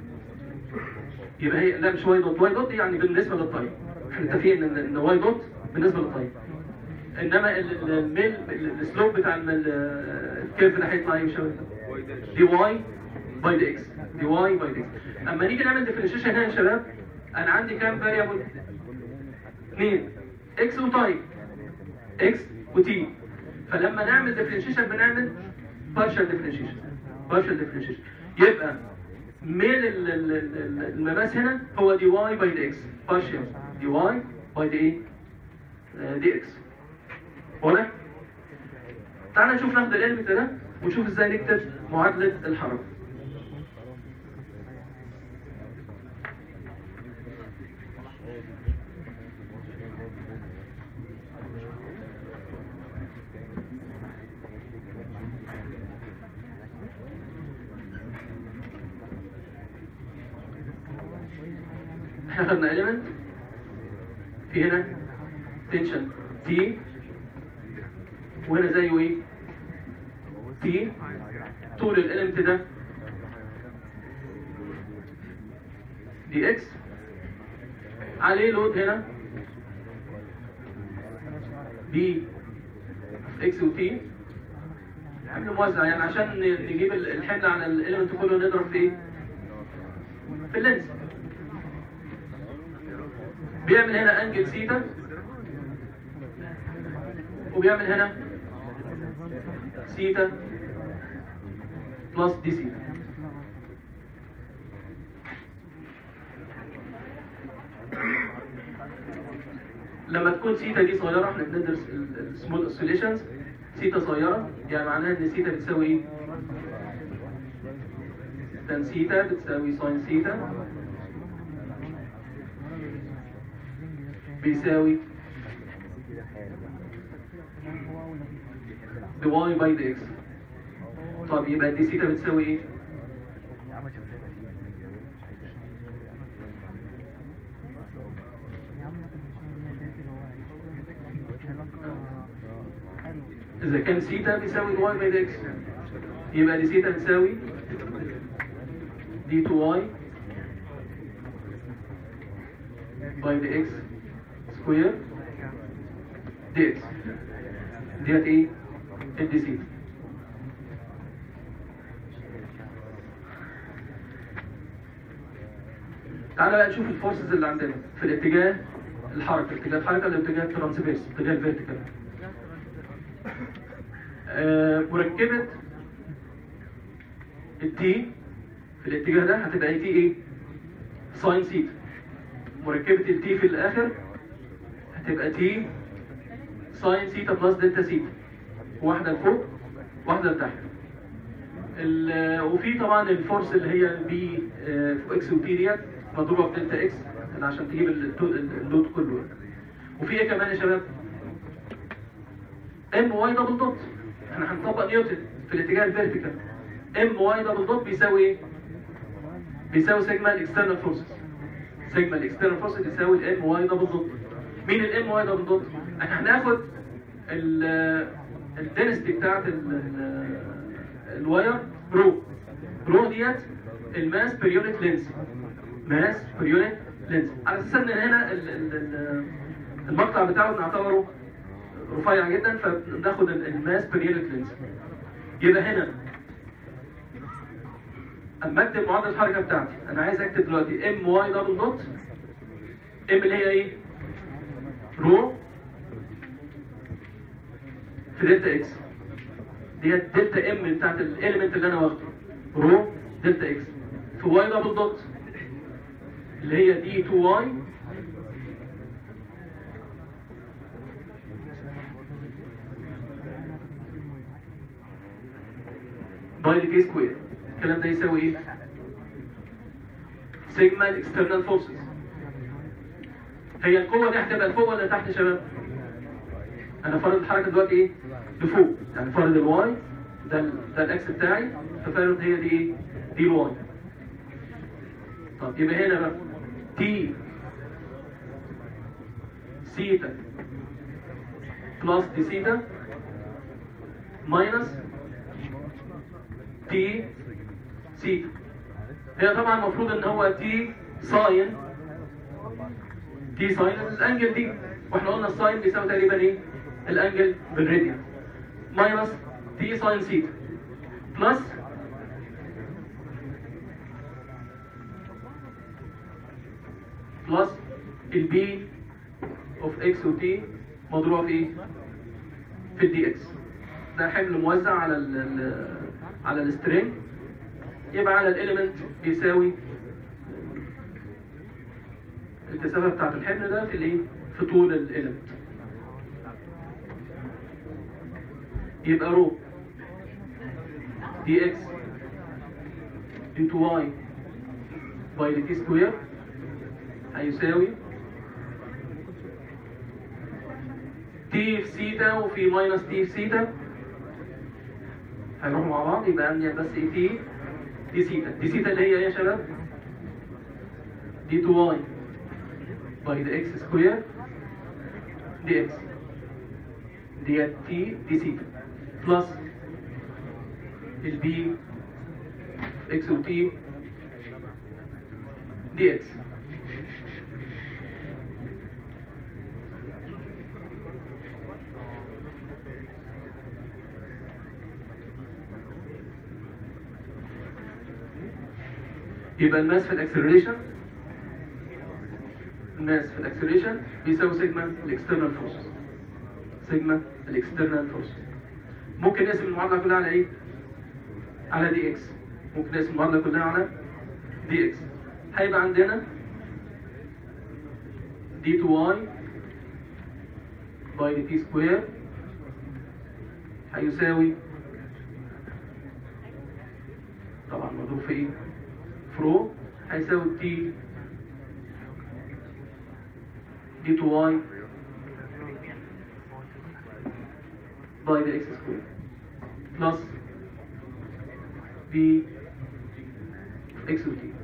يبقى هي لا مش واي دوت واي دوت يعني بالنسبة للطيب احنا متفقين ان ان واي دوت بالنسبة للطيب انما ال- ال- الميل ال- السلوب بتاع الم- ال- الكيرف ده هيطلع ايه يا شباب؟ دي واي باي دي اكس دي واي باي دي اكس اما نيجي نعمل ديفرنشيشن هنا يا شباب انا عندي كام فاريبل اثنين اكس وتايم اكس وتي فلما نعمل ديفرنشيشن بنعمل بارشال ديفرنشيشن بارشال ديفرنشيشن يبقى من ال- ال- ال- المماس هنا هو دي واي باي دي اكس بارشال دي واي باي دي ايه آه، دي اكس واضح تعالى نشوف ناخد الاليمنت ده ونشوف ازاي نكتب معادله الحركه احنا خدنا element في هنا tension T وهنا زيه ايه T طول الاليمنت ده دي اكس عليه لود هنا دي اكس وتي حمل موزع يعني عشان نجيب الحمل على الاليمنت كله نضرب في ايه؟ في اللينس بيعمل هنا انجل سيتا وبيعمل هنا سيتا بلس دي سيتا لما تكون سيتا دي صغيرة احنا بندرس السمول اوسيليشنز سيتا صغيرة يعني معناها ان سيتا بتساوي ايه؟ تان سيتا بتساوي ساين سيتا بيساوي دي واي باي دي اكس طب يبقى دي سيتا بتساوي ايه؟ إذا كان سيتا بيساوي دي واي باي دي اكس يبقى دي سيتا بتساوي دي 2 واي باي دي اكس سكوير دي اكس ديت ايه؟ الدي سيتا تعالى بقى نشوف الفورسز اللي عندنا في الاتجاه الحركه اتجاه الحركه الاتجاه الترانسفيرس اتجاه الفيرتيكال آه، مركبه التي في الاتجاه ده هتبقى تي ايه ساين سيتا مركبه التي في الاخر هتبقى تي ساين سيتا بلس دلتا سيتا واحده لفوق واحده لتحت ال- وفي طبعا الفورس اللي هي البي في اكس وتي ديت مضروبه في دلتا اكس عشان تجيب التو- اللود كله وفي ايه كمان يا شباب؟ ام واي دبل دوت احنا هنطبق نيوتن في الاتجاه الفيرتيكال ام واي دبل دوت بيساوي ايه؟ بيساوي سيجما الاكسترنال فورسز سيجما الاكسترنال فورسز بيساوي الام واي دبل دوت مين الام واي دبل دوت؟ احنا هناخد الدنستي بتاعت ال- ال- الواير رو رو ديت الماس بير يونت لينز ماس بير يونت لينز على اساس ان هنا ال- ال- ال- المقطع بتاعه بنعتبره رفيع جدا فبناخد ال- الماس بير يونت لينز يبقى هنا اما اكتب معادله الحركه بتاعتي انا عايز اكتب دلوقتي ام واي دبل دوت ام اللي هي ايه؟ رو في دلتا اكس ديت دلتا ام بتاعت الاليمنت اللي انا واخده رو دلتا اكس في واي دبل دوت اللي هي دي 2 واي باي دي كي سكوير الكلام ده يساوي ايه؟ سيجما الاكسترنال فورسز هي القوه دي هتبقى لفوق ولا تحت يا شباب؟ انا فرض الحركه دلوقتي ايه؟ لفوق يعني فرض الواي ده ال- ده الاكس بتاعي ففرض هي دي ايه؟ دي الواي طب يبقى هنا بقى تي سيتا بلس دي سيتا ماينس تي سيتا هي طبعا المفروض ان هو تي ساين تي ساين الانجل دي واحنا قلنا الساين بيساوي تقريبا ايه؟ الانجل بالراديان ماينس تي ساين سيتا بلس بلس البي اوف اكس وتي مضروبه في ايه؟ في الدي اكس ده حمل موزع على ال ال على السترينج يبقى على الاليمنت بيساوي الكثافه بتاعت الحمل ده في الايه؟ في طول الاليمنت يبقى رو دي اكس into y by dt square هيساوي t في سيتا وفي ماينس t في سيتا هيروحوا مع بعض يبقى عندي بس ايه t دي سيتا دي سيتا اللي هي ايه يا شباب؟ دي 2 y by the x square dx دي t دي سيتا بلس البي اكس و تي دي اكس يبقى الماس في الاكسلريشن الماس في الاكسلريشن بيساوي سيجما الاكسترنال فورس سيجما الاكسترنال فورس ممكن نقسم المعادله كلها على ايه؟ على دي اكس ممكن نقسم المعادله كلها على دي اكس هيبقى عندنا دي 2 واي باي دي تي سكوير هيساوي طبعا مضروب في ايه؟ فرو هيساوي تي دي 2 واي باي دي اكس سكوير بلس بي اكس و تي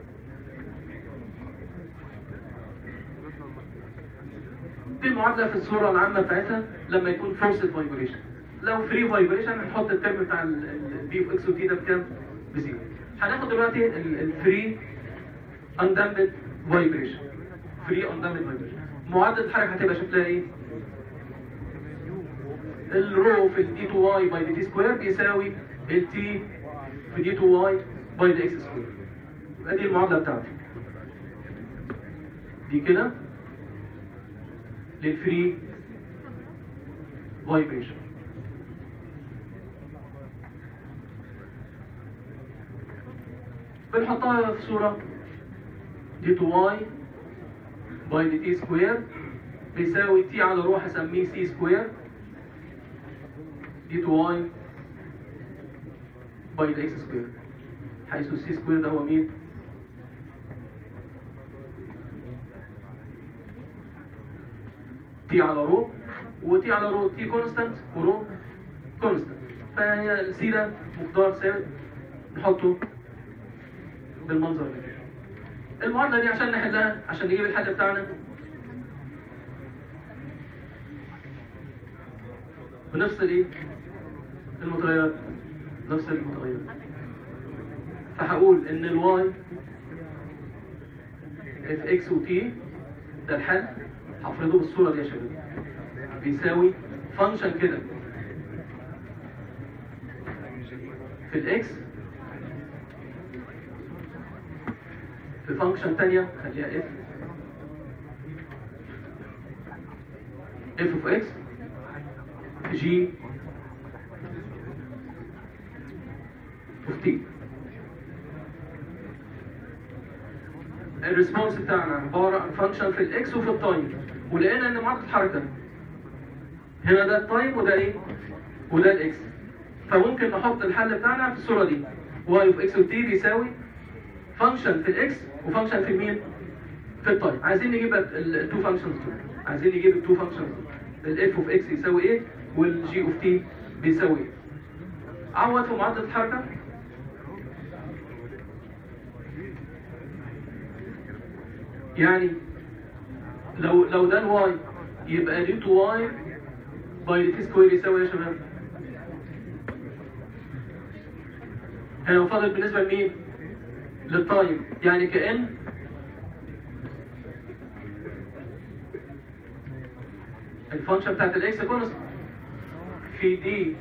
دي المعادلة في الصورة العامة بتاعتها لما يكون فورسد فايبريشن لو فري فايبريشن هنحط الترم بتاع البي في اكس و تي ده بكام؟ بزيرو هناخد دلوقتي الفري اندمبد فايبريشن فري اندمبد فايبريشن معادلة الحركة هتبقى شكلها ايه؟ الرو في الدي 2 واي باي دي تي سكوير بيساوي التي في دي 2 واي باي دي اكس سكوير يبقى دي المعادله بتاعتي دي كده للفري فايبريشن بنحطها في صوره دي 2 واي باي دي تي سكوير بيساوي تي على روح اسميه سي سكوير دي 2 واي باي الاكس سكوير حيث السي سكوير ده هو مين؟ تي على رو وتي على رو تي كونستانت ورو كونستانت فهي السي ده مقدار ثابت نحطه بالمنظر ده المعادله دي عشان نحلها عشان نجيب الحل بتاعنا بنفصل ايه؟ المتغيرات نفس المتغيرات فهقول ان الواي اف اكس وتي ده الحل هفرضه بالصوره دي يا شباب بيساوي فانكشن كده في الاكس في فانكشن تانية خليها اف اف اوف اكس في جي اوف تي الريسبونس بتاعنا عباره عن فانكشن في الاكس وفي التايم ولقينا ان معادله الحركه هنا ده التايم وده ايه؟ وده الاكس فممكن نحط الحل بتاعنا في الصوره دي واي اوف اكس وتي بيساوي فانكشن في الاكس وفانكشن في مين؟ في التايم عايزين نجيب التو فانكشنز دول عايزين نجيب التو فانكشنز دول الاف اوف اكس يساوي ايه والجي اوف تي بيساوي ايه عوض في معادله الحركه يعني لو لو ده الواي يبقى دي 2 واي باي تي سكوير يساوي ايه يا شباب؟ هنا فاضل بالنسبه لمين؟ للتايم يعني كأن الفانكشن بتاعت الاكس كونست في دي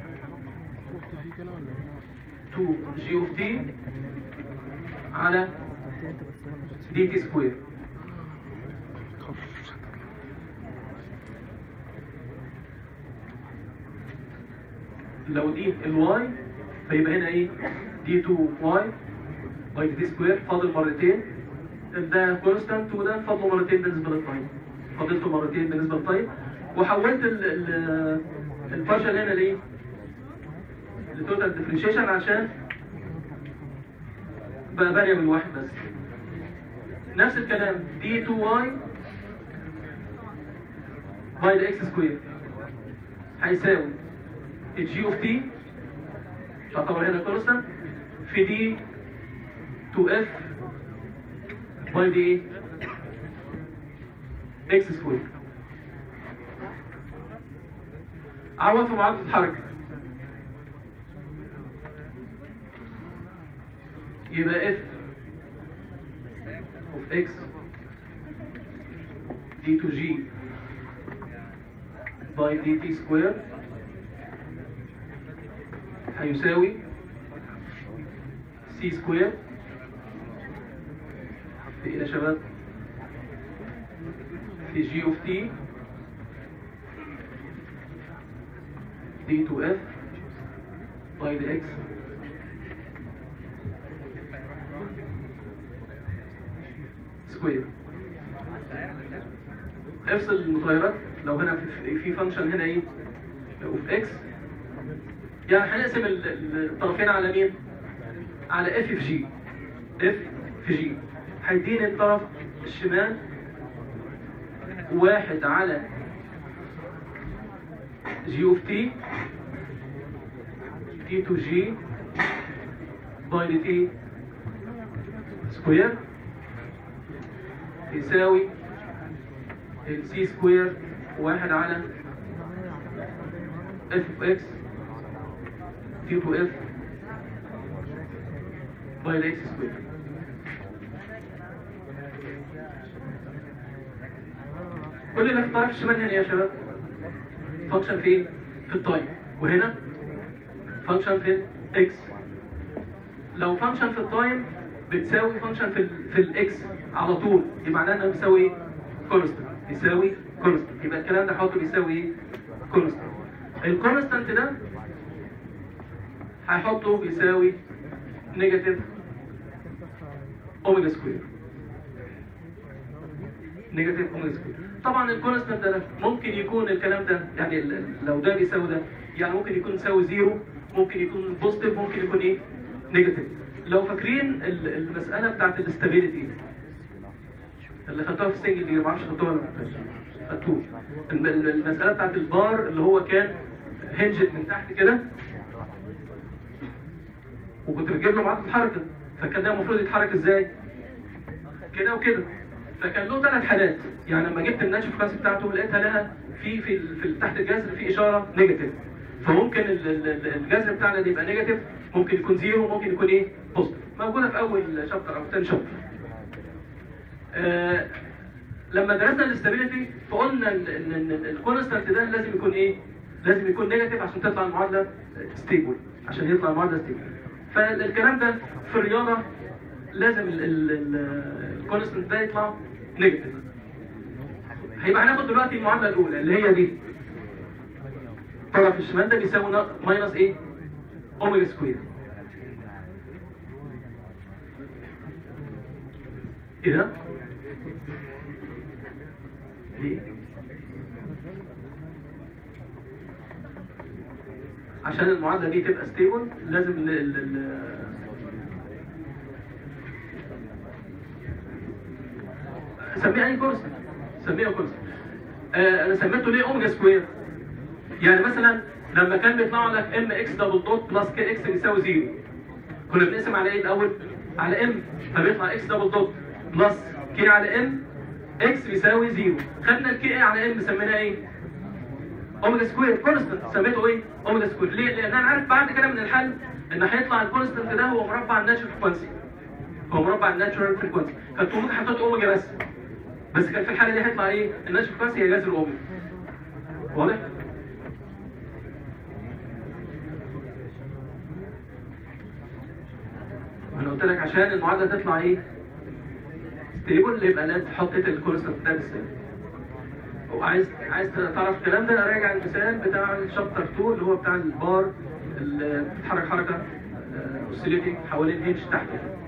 2 جي اوف تي على دي تي سكوير لو دي الواي فيبقى هنا ايه دي 2 واي باي دي سكوير فاضل مرتين ده كونستانت وده فاضله مرتين بالنسبه للتايم فاضلته مرتين بالنسبه للتايم وحولت ال ال البارشل هنا ليه؟ لتوتال ديفرنشيشن عشان بقى فاريبل واحد بس نفس الكلام دي 2 واي باي ذا اكس سكوير هيساوي الجي اوف تي تعتبر هنا كونستانت في دي 2 اف باي دي ايه؟ اكس سكوير عوض في معادلة الحركة يبقى f of x d to g by dt square هيساوي c square في ايه يا شباب في g of t d to f by the x سكوير افصل المتغيرات لو هنا في, في فانكشن هنا ايه وفي اكس يعني هنقسم ال- ال- الطرفين على مين على اف في جي اف في جي هيديني الطرف الشمال واحد على جي اوف تي تي تو جي باي دي تي سكوير يساوي السي سكوير واحد على اف اوف اكس تي تو اف باي الاكس سكوير كل اللي في الطرف الشمال هنا يا شباب فانكشن فين؟ في التايم وهنا فانكشن في الاكس لو فانكشن في التايم بتساوي فانكشن في ال في الاكس على طول يبقى معناها انها بتساوي ايه؟ كونستنت يساوي كونستنت يبقى الكلام ده حاطه بيساوي ايه؟ كونستنت الكونستنت ده هيحطه بيساوي نيجاتيف اوميجا سكوير نيجاتيف اوميجا سكوير طبعا الكونستنت ده ممكن يكون الكلام ده يعني ال- ال- لو ده بيساوي ده يعني ممكن يكون يساوي زيرو ممكن يكون بوزيتيف ممكن يكون ايه نيجاتيف لو فاكرين ال- المساله بتاعت الاستابيليتي اللي خدتوها في السنجل دي ما اعرفش خدتوها ولا ما خدتوها الم- الم- المساله بتاعت البار اللي هو كان هنجد من تحت كده وكنت بتجيب له معادله الحركه فكان ده المفروض يتحرك ازاي؟ كده وكده فكان له ثلاث حالات يعني لما جبت الناتشف كلاس بتاعته لقيتها لها في في, ال- في تحت الجذر في اشاره نيجاتيف فممكن ال- ال- ال- الجذر بتاعنا ده يبقى نيجاتيف ممكن يكون زيرو ممكن يكون ايه بوزيتيف موجوده في اول شابتر او ثاني شابتر آه لما درسنا الاستابيليتي فقلنا ان ان- ان الكونستانت ده لازم يكون ايه لازم يكون نيجاتيف عشان تطلع المعادله ستيبل عشان يطلع المعادله ستيبل فالكلام ده في الرياضه لازم الكونستانت ده يطلع نيجاتيف هيبقى هناخد دلوقتي المعادله الاولى اللي هي دي الطرف الشمال ده بيساوي نا- ماينس ايه اوميجا سكوير ايه ده ليه عشان المعادله دي تبقى ستيبل لازم ال ال ال سميها اي كورس سميها كورس آه انا سميته ليه اوميجا سكوير يعني مثلا لما كان بيطلع لك ام اكس دبل دوت بلس كي اكس بيساوي زيرو كنا بنقسم على ايه الاول على ام فبيطلع اكس دبل دوت بلس كي على ام اكس بيساوي زيرو خدنا الكي اي على ام سميناه ايه اوميجا سكوير كونستنت سميته ايه اوميجا سكوير ليه لان انا عارف بعد كده من الحل ان هيطلع الكونستنت ده هو مربع الناتشرال فريكوانسي هو مربع الناتشرال فريكوانسي كنت ممكن حطيت اوميجا بس بس كان في الحاله دي هيطلع ايه الناتشرال فريكوانسي هي جذر اوميجا واضح انا قلت لك عشان المعادله تطلع ايه ستيبل يبقى لازم تحط الكونستنت ده بالسالب وعايز عايز تعرف الكلام ده راجع المثال بتاع الشابتر 2 اللي هو بتاع البار ال- بتتحرك حركه اوسيليتنج حوالين الهيدج تحت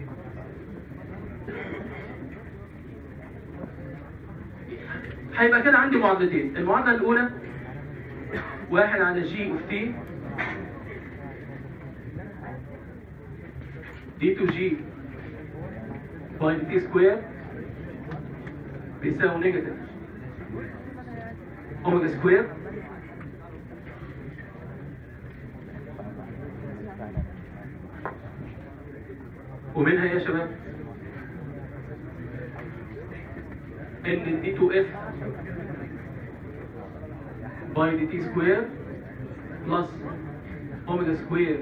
هيبقى كده عندي معادلتين المعادله الاولى واحد على جي اوف تي دي تو جي باي تي سكوير بيساوي نيجاتيف اوميجا سكوير ومنها يا شباب ان دي 2 اف باي دي تي سكوير بلس اوميجا سكوير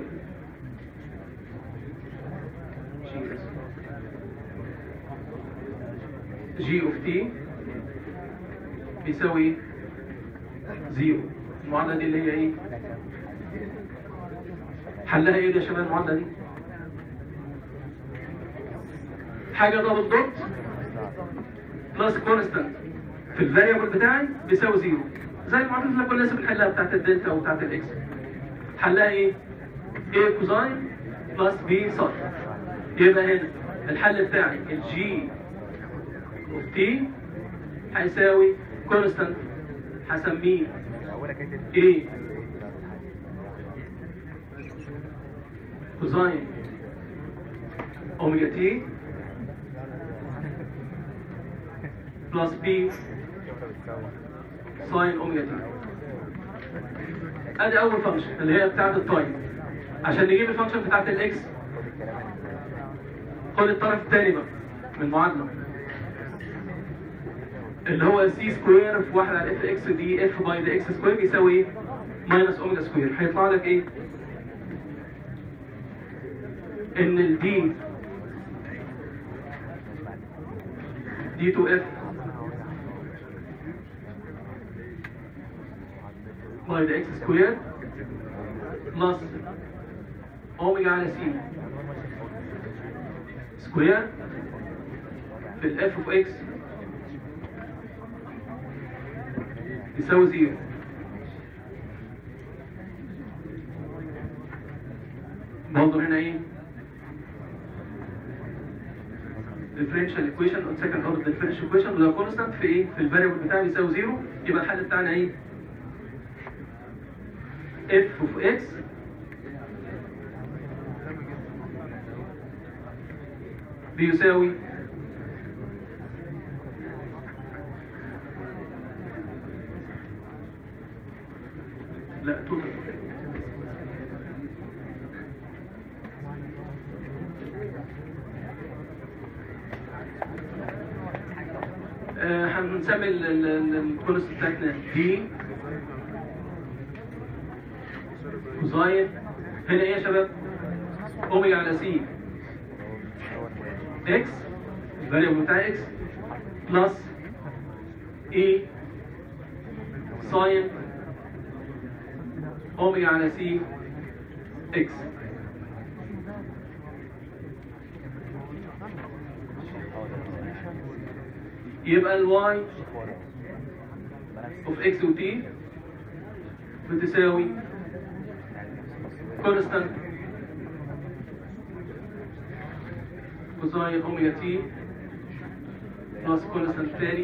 جي اوف تي بيساوي زيرو المعادلة دي اللي هي ايه؟ حلها ايه يا شباب المعادلة دي؟ حاجة دبل دوت بلس كونستانت في الفاريبل بتاعي بيساوي زيرو زي المعادلة اللي كنا لسه بنحلها بتاعت الدلتا وبتاعت الاكس حلها ايه؟ A كوزاين بلس B ساين يبقى هنا الحل بتاعي الجي اوف تي هيساوي كونستانت هسميه A كوزاين اوميجا تي بلس بي ساين اوميجا تي ادي اول فانكشن اللي هي بتاعت التايم عشان نجيب الفانكشن بتاعت الاكس خد الطرف الثاني بقى من المعادله اللي هو سي سكوير في 1 على اف اكس دي اف باي دي اكس سكوير بيساوي ايه؟ ماينس اوميجا سكوير هيطلع لك ايه؟ ان الدي دي 2 اف باي دي اكس سكوير بلس اوميجا على سي سكوير في الاف اوف اكس يساوي زيرو برضه هنا ايه differential equation on second order differential equation وده constant في ايه في الفاريبل بتاعي بيساوي زيرو يبقى الحل بتاعنا ايه f of x بيساوي لا توتال آه، هنسمي الكونست بتاعتنا دي كوزاين هنا ايه يا شباب؟ اوميجا على سي اكس الفاريبل بتاع اكس بلس اي ساين اوميجا على سي اكس يبقى الواي اوف اكس و تي بتساوي كونستانت كوساين اوميجا تي بلس كونستانت تاني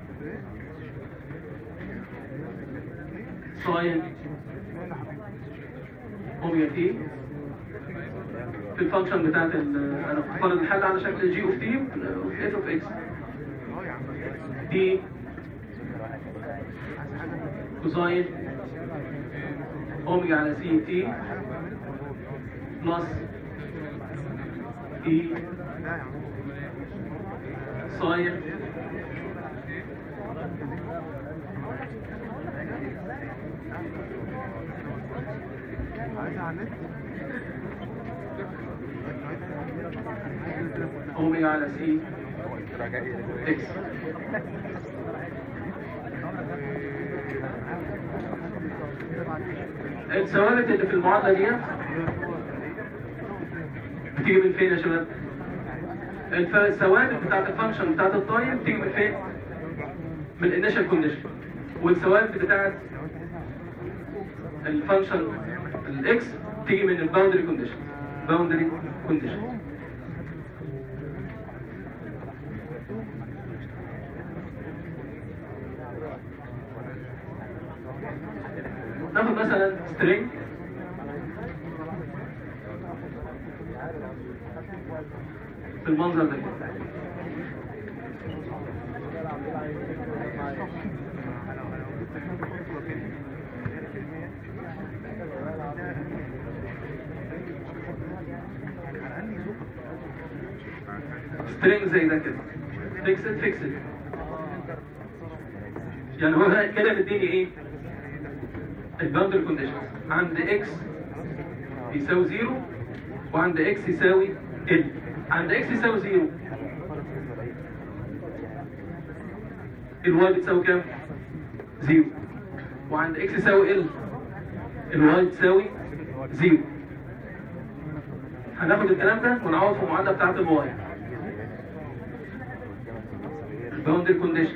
ساين اوميجا تي في الفانكشن بتاعت ال- انا بفرض الحل على شكل جي اوف تي اف اوف اكس دي كوساين اوميجا على سي تي بلس اي ساين اوميجا على سي اكس الثوابت اللي في المعادله دي بتيجي من فين يا شباب؟ الف- الثوابت بتاعت الفانكشن بتاعت التايم بتيجي من فين؟ من الانيشال كونديشن والثوابت بتاعت الفانكشن الاكس تيجي من الباوندري كونديشن باوندري كونديشن ناخد مثلا string بالمنظر ده كده. string زي ده كده fixed fixed يعني هو كده مديني ايه الباوندري كونديشن عند اكس يساوي زيرو وعند اكس يساوي ال عند اكس يساوي زيرو الواي بتساوي كام؟ زيرو وعند اكس يساوي ال الواي تساوي زيرو هناخد الكلام ده ونعوض في المعادله بتاعت الواي الباوندري كونديشن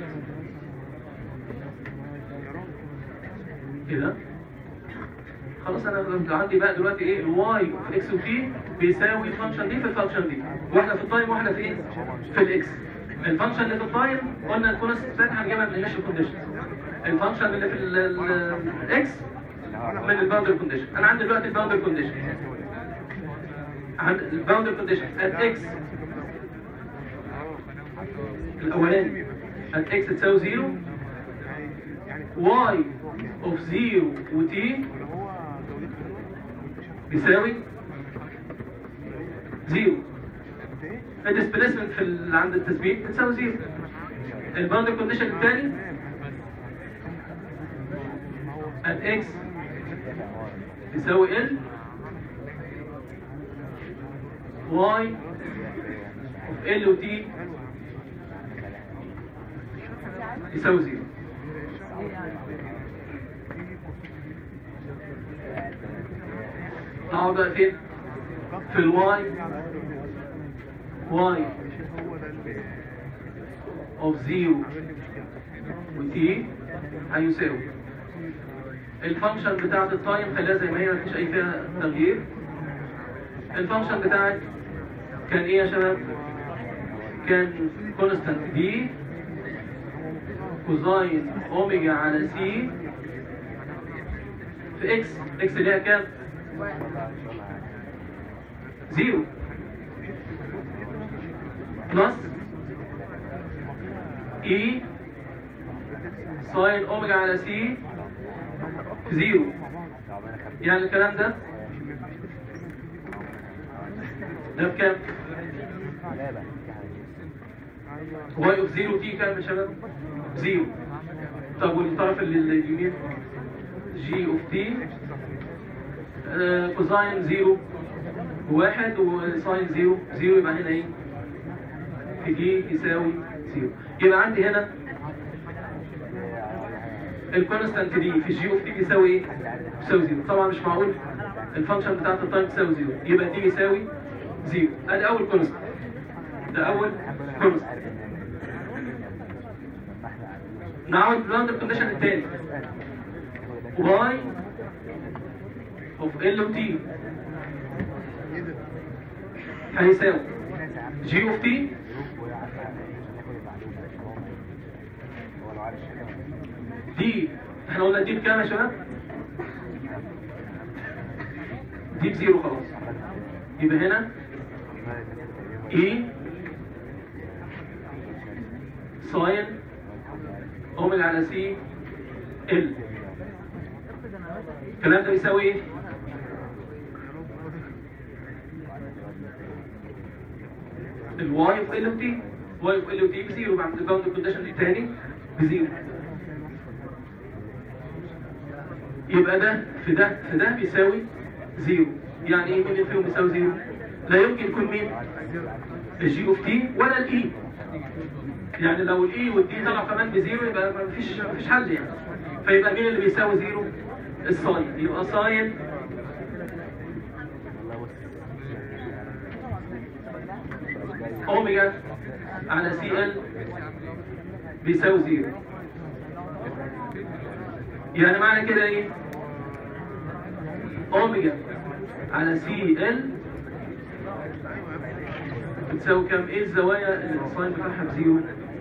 كده خلاص انا عندي بقى دلوقتي ايه الواي في اكس وتي بيساوي الفانكشن دي في الفانكشن دي واحده في التايم واحده في ايه في الاكس الفانكشن اللي في التايم قلنا الكونست بتاعتها هنجيبها من الانيشال كونديشن الفانكشن اللي في الاكس من الباوندري كونديشن انا عندي دلوقتي الباوندري كونديشن عند الباوندري كونديشن ات اكس الاولاني ات اكس تساوي زيرو y of 0 و t بيساوي 0 الديسبيسمنت في ال- عند التثبيت بتساوي 0 الباوندري كونديشن الثاني at x يساوي l y of l و t يساوي 0 اقعد بقى فين؟ في الواي واي اوف زيرو وتي هيساوي الفانكشن بتاعت التايم خليها زي ما هي مفيش اي فيها تغيير الفانكشن بتاعت كان ايه يا شباب؟ كان كونستانت دي كوزاين اوميجا على سي في اكس اكس اللي هي كام؟ زيرو بلس اي ساين اوميجا على سي في زيرو يعني الكلام ده ده بكام؟ واي اوف زيرو تي كام يا شباب؟ زيرو طب والطرف اللي اللي اليمين جي اوف تي آه، كوزاين زيرو واحد وساين زيرو زيرو يبقى هنا ايه؟ في دي يساوي زيرو يبقى عندي هنا الكونستانت دي في جي اوف تي بيساوي ايه؟ بيساوي زيرو طبعا مش معقول الفانكشن بتاعت التايم تساوي زيرو يبقى دي يساوي زيرو ادي اول كونستانت ده اول كونستانت نعود البلاند كونديشن الثاني y of L و T هيساوي G of T دي احنا قلنا دي بكام يا شباب؟ دي بزيرو خلاص يبقى هنا E ساين اوميجا على سي ال الكلام ده بيساوي ايه؟ الواي في ال و تي واي في ال و تي بزيرو بعد الباوند كونديشن دي تاني بزيرو يبقى ده في ده في ده بيساوي زيرو يعني ايه مين اللي فيهم بيساوي زيرو؟ لا يمكن يكون مين؟ الجي اوف تي ولا الاي يعني لو الاي والدي طلع كمان بزيرو يبقى مفيش مفيش حل يعني فيبقى مين اللي بيساوي زيرو؟ الساين يبقى ساين اوميجا على سي ال بيساوي زيرو يعني معنى كده ايه؟ اوميجا على سي ال بتساوي كام ايه الزوايا اللي الساين بتاعها بزيرو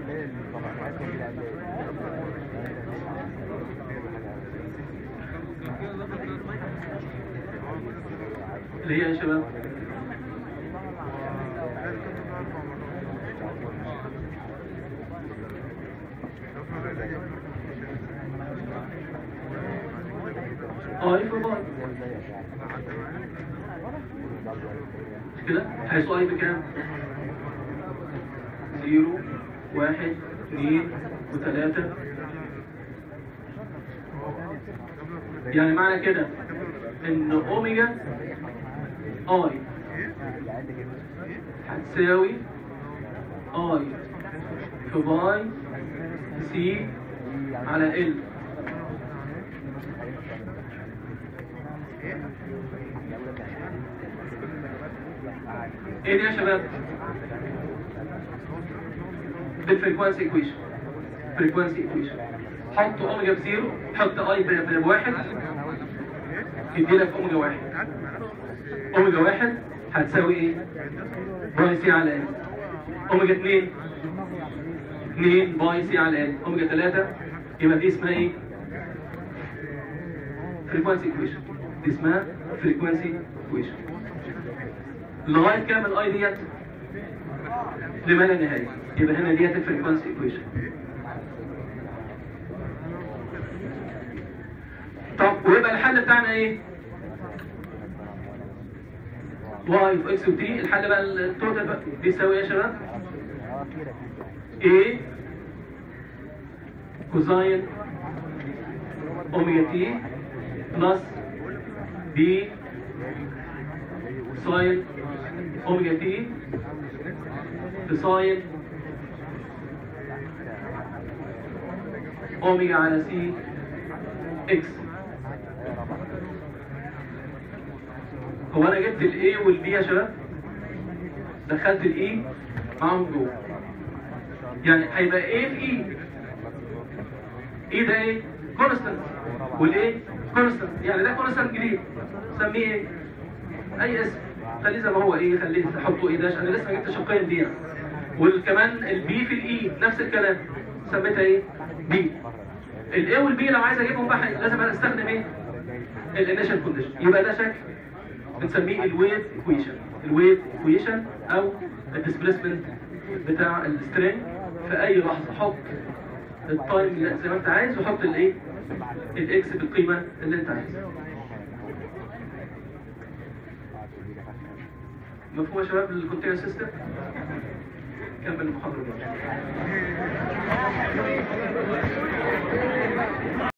اللي هي ايه يا شباب اي في باي مش كده حيث اي بكام زيرو واحد اثنين وثلاثة يعني معنى كده ان اوميجا اي هتساوي اي في باي سي على ال ايه دي يا شباب؟ دي الفريكوانسي ايكويشن فريكوانسي ايكويشن حط اوميجا بزيرو حط اي ب- بواحد يدي لك اوميجا واحد اوميجا واحد هتساوي ايه؟ باي سي على ال اوميجا اتنين اتنين باي سي على ال اوميجا تلاتة يبقى دي اسمها ايه؟ فريكوانسي ايكويشن دي اسمها فريكوانسي ايكويشن لغايه كام الاي ديت لما لا نهايه يبقى هنا ديت الفريكوانسي ايكويشن طب ويبقى الحل بتاعنا ايه واي في اكس وتي الحل بقى التوتال بقى بيساوي ايه يا شباب A كوزاين اوميجا تي بلس بي ساين اوميجا تي بساين اوميجا على سي اكس هو انا جبت الاي والبي يا شباب دخلت الاي معاهم جوه يعني هيبقى ايه في اي ايه ده ايه كونستنت والايه كونستنت يعني ده كونستنت جديد سميه ايه اي اسم خليه زي ما هو ايه خليه تحطه ايه داش انا لسه ما جبتش القيم دي يعني. وكمان البي في الاي نفس الكلام سميتها ايه بي الاي والبي لو عايز اجيبهم بقى لازم أنا استخدم ايه الانيشال كونديشن يبقى ده شكل بنسميه الويف ايكويشن الويف ايكويشن او الديسبيسمنت بتاع السترينج في اي لحظه حط التايم اللي زي ما انت عايز وحط الايه الاكس بالقيمه اللي انت عايزها مفهوم يا شباب الكونتينر سيستم كمل المحاضره دي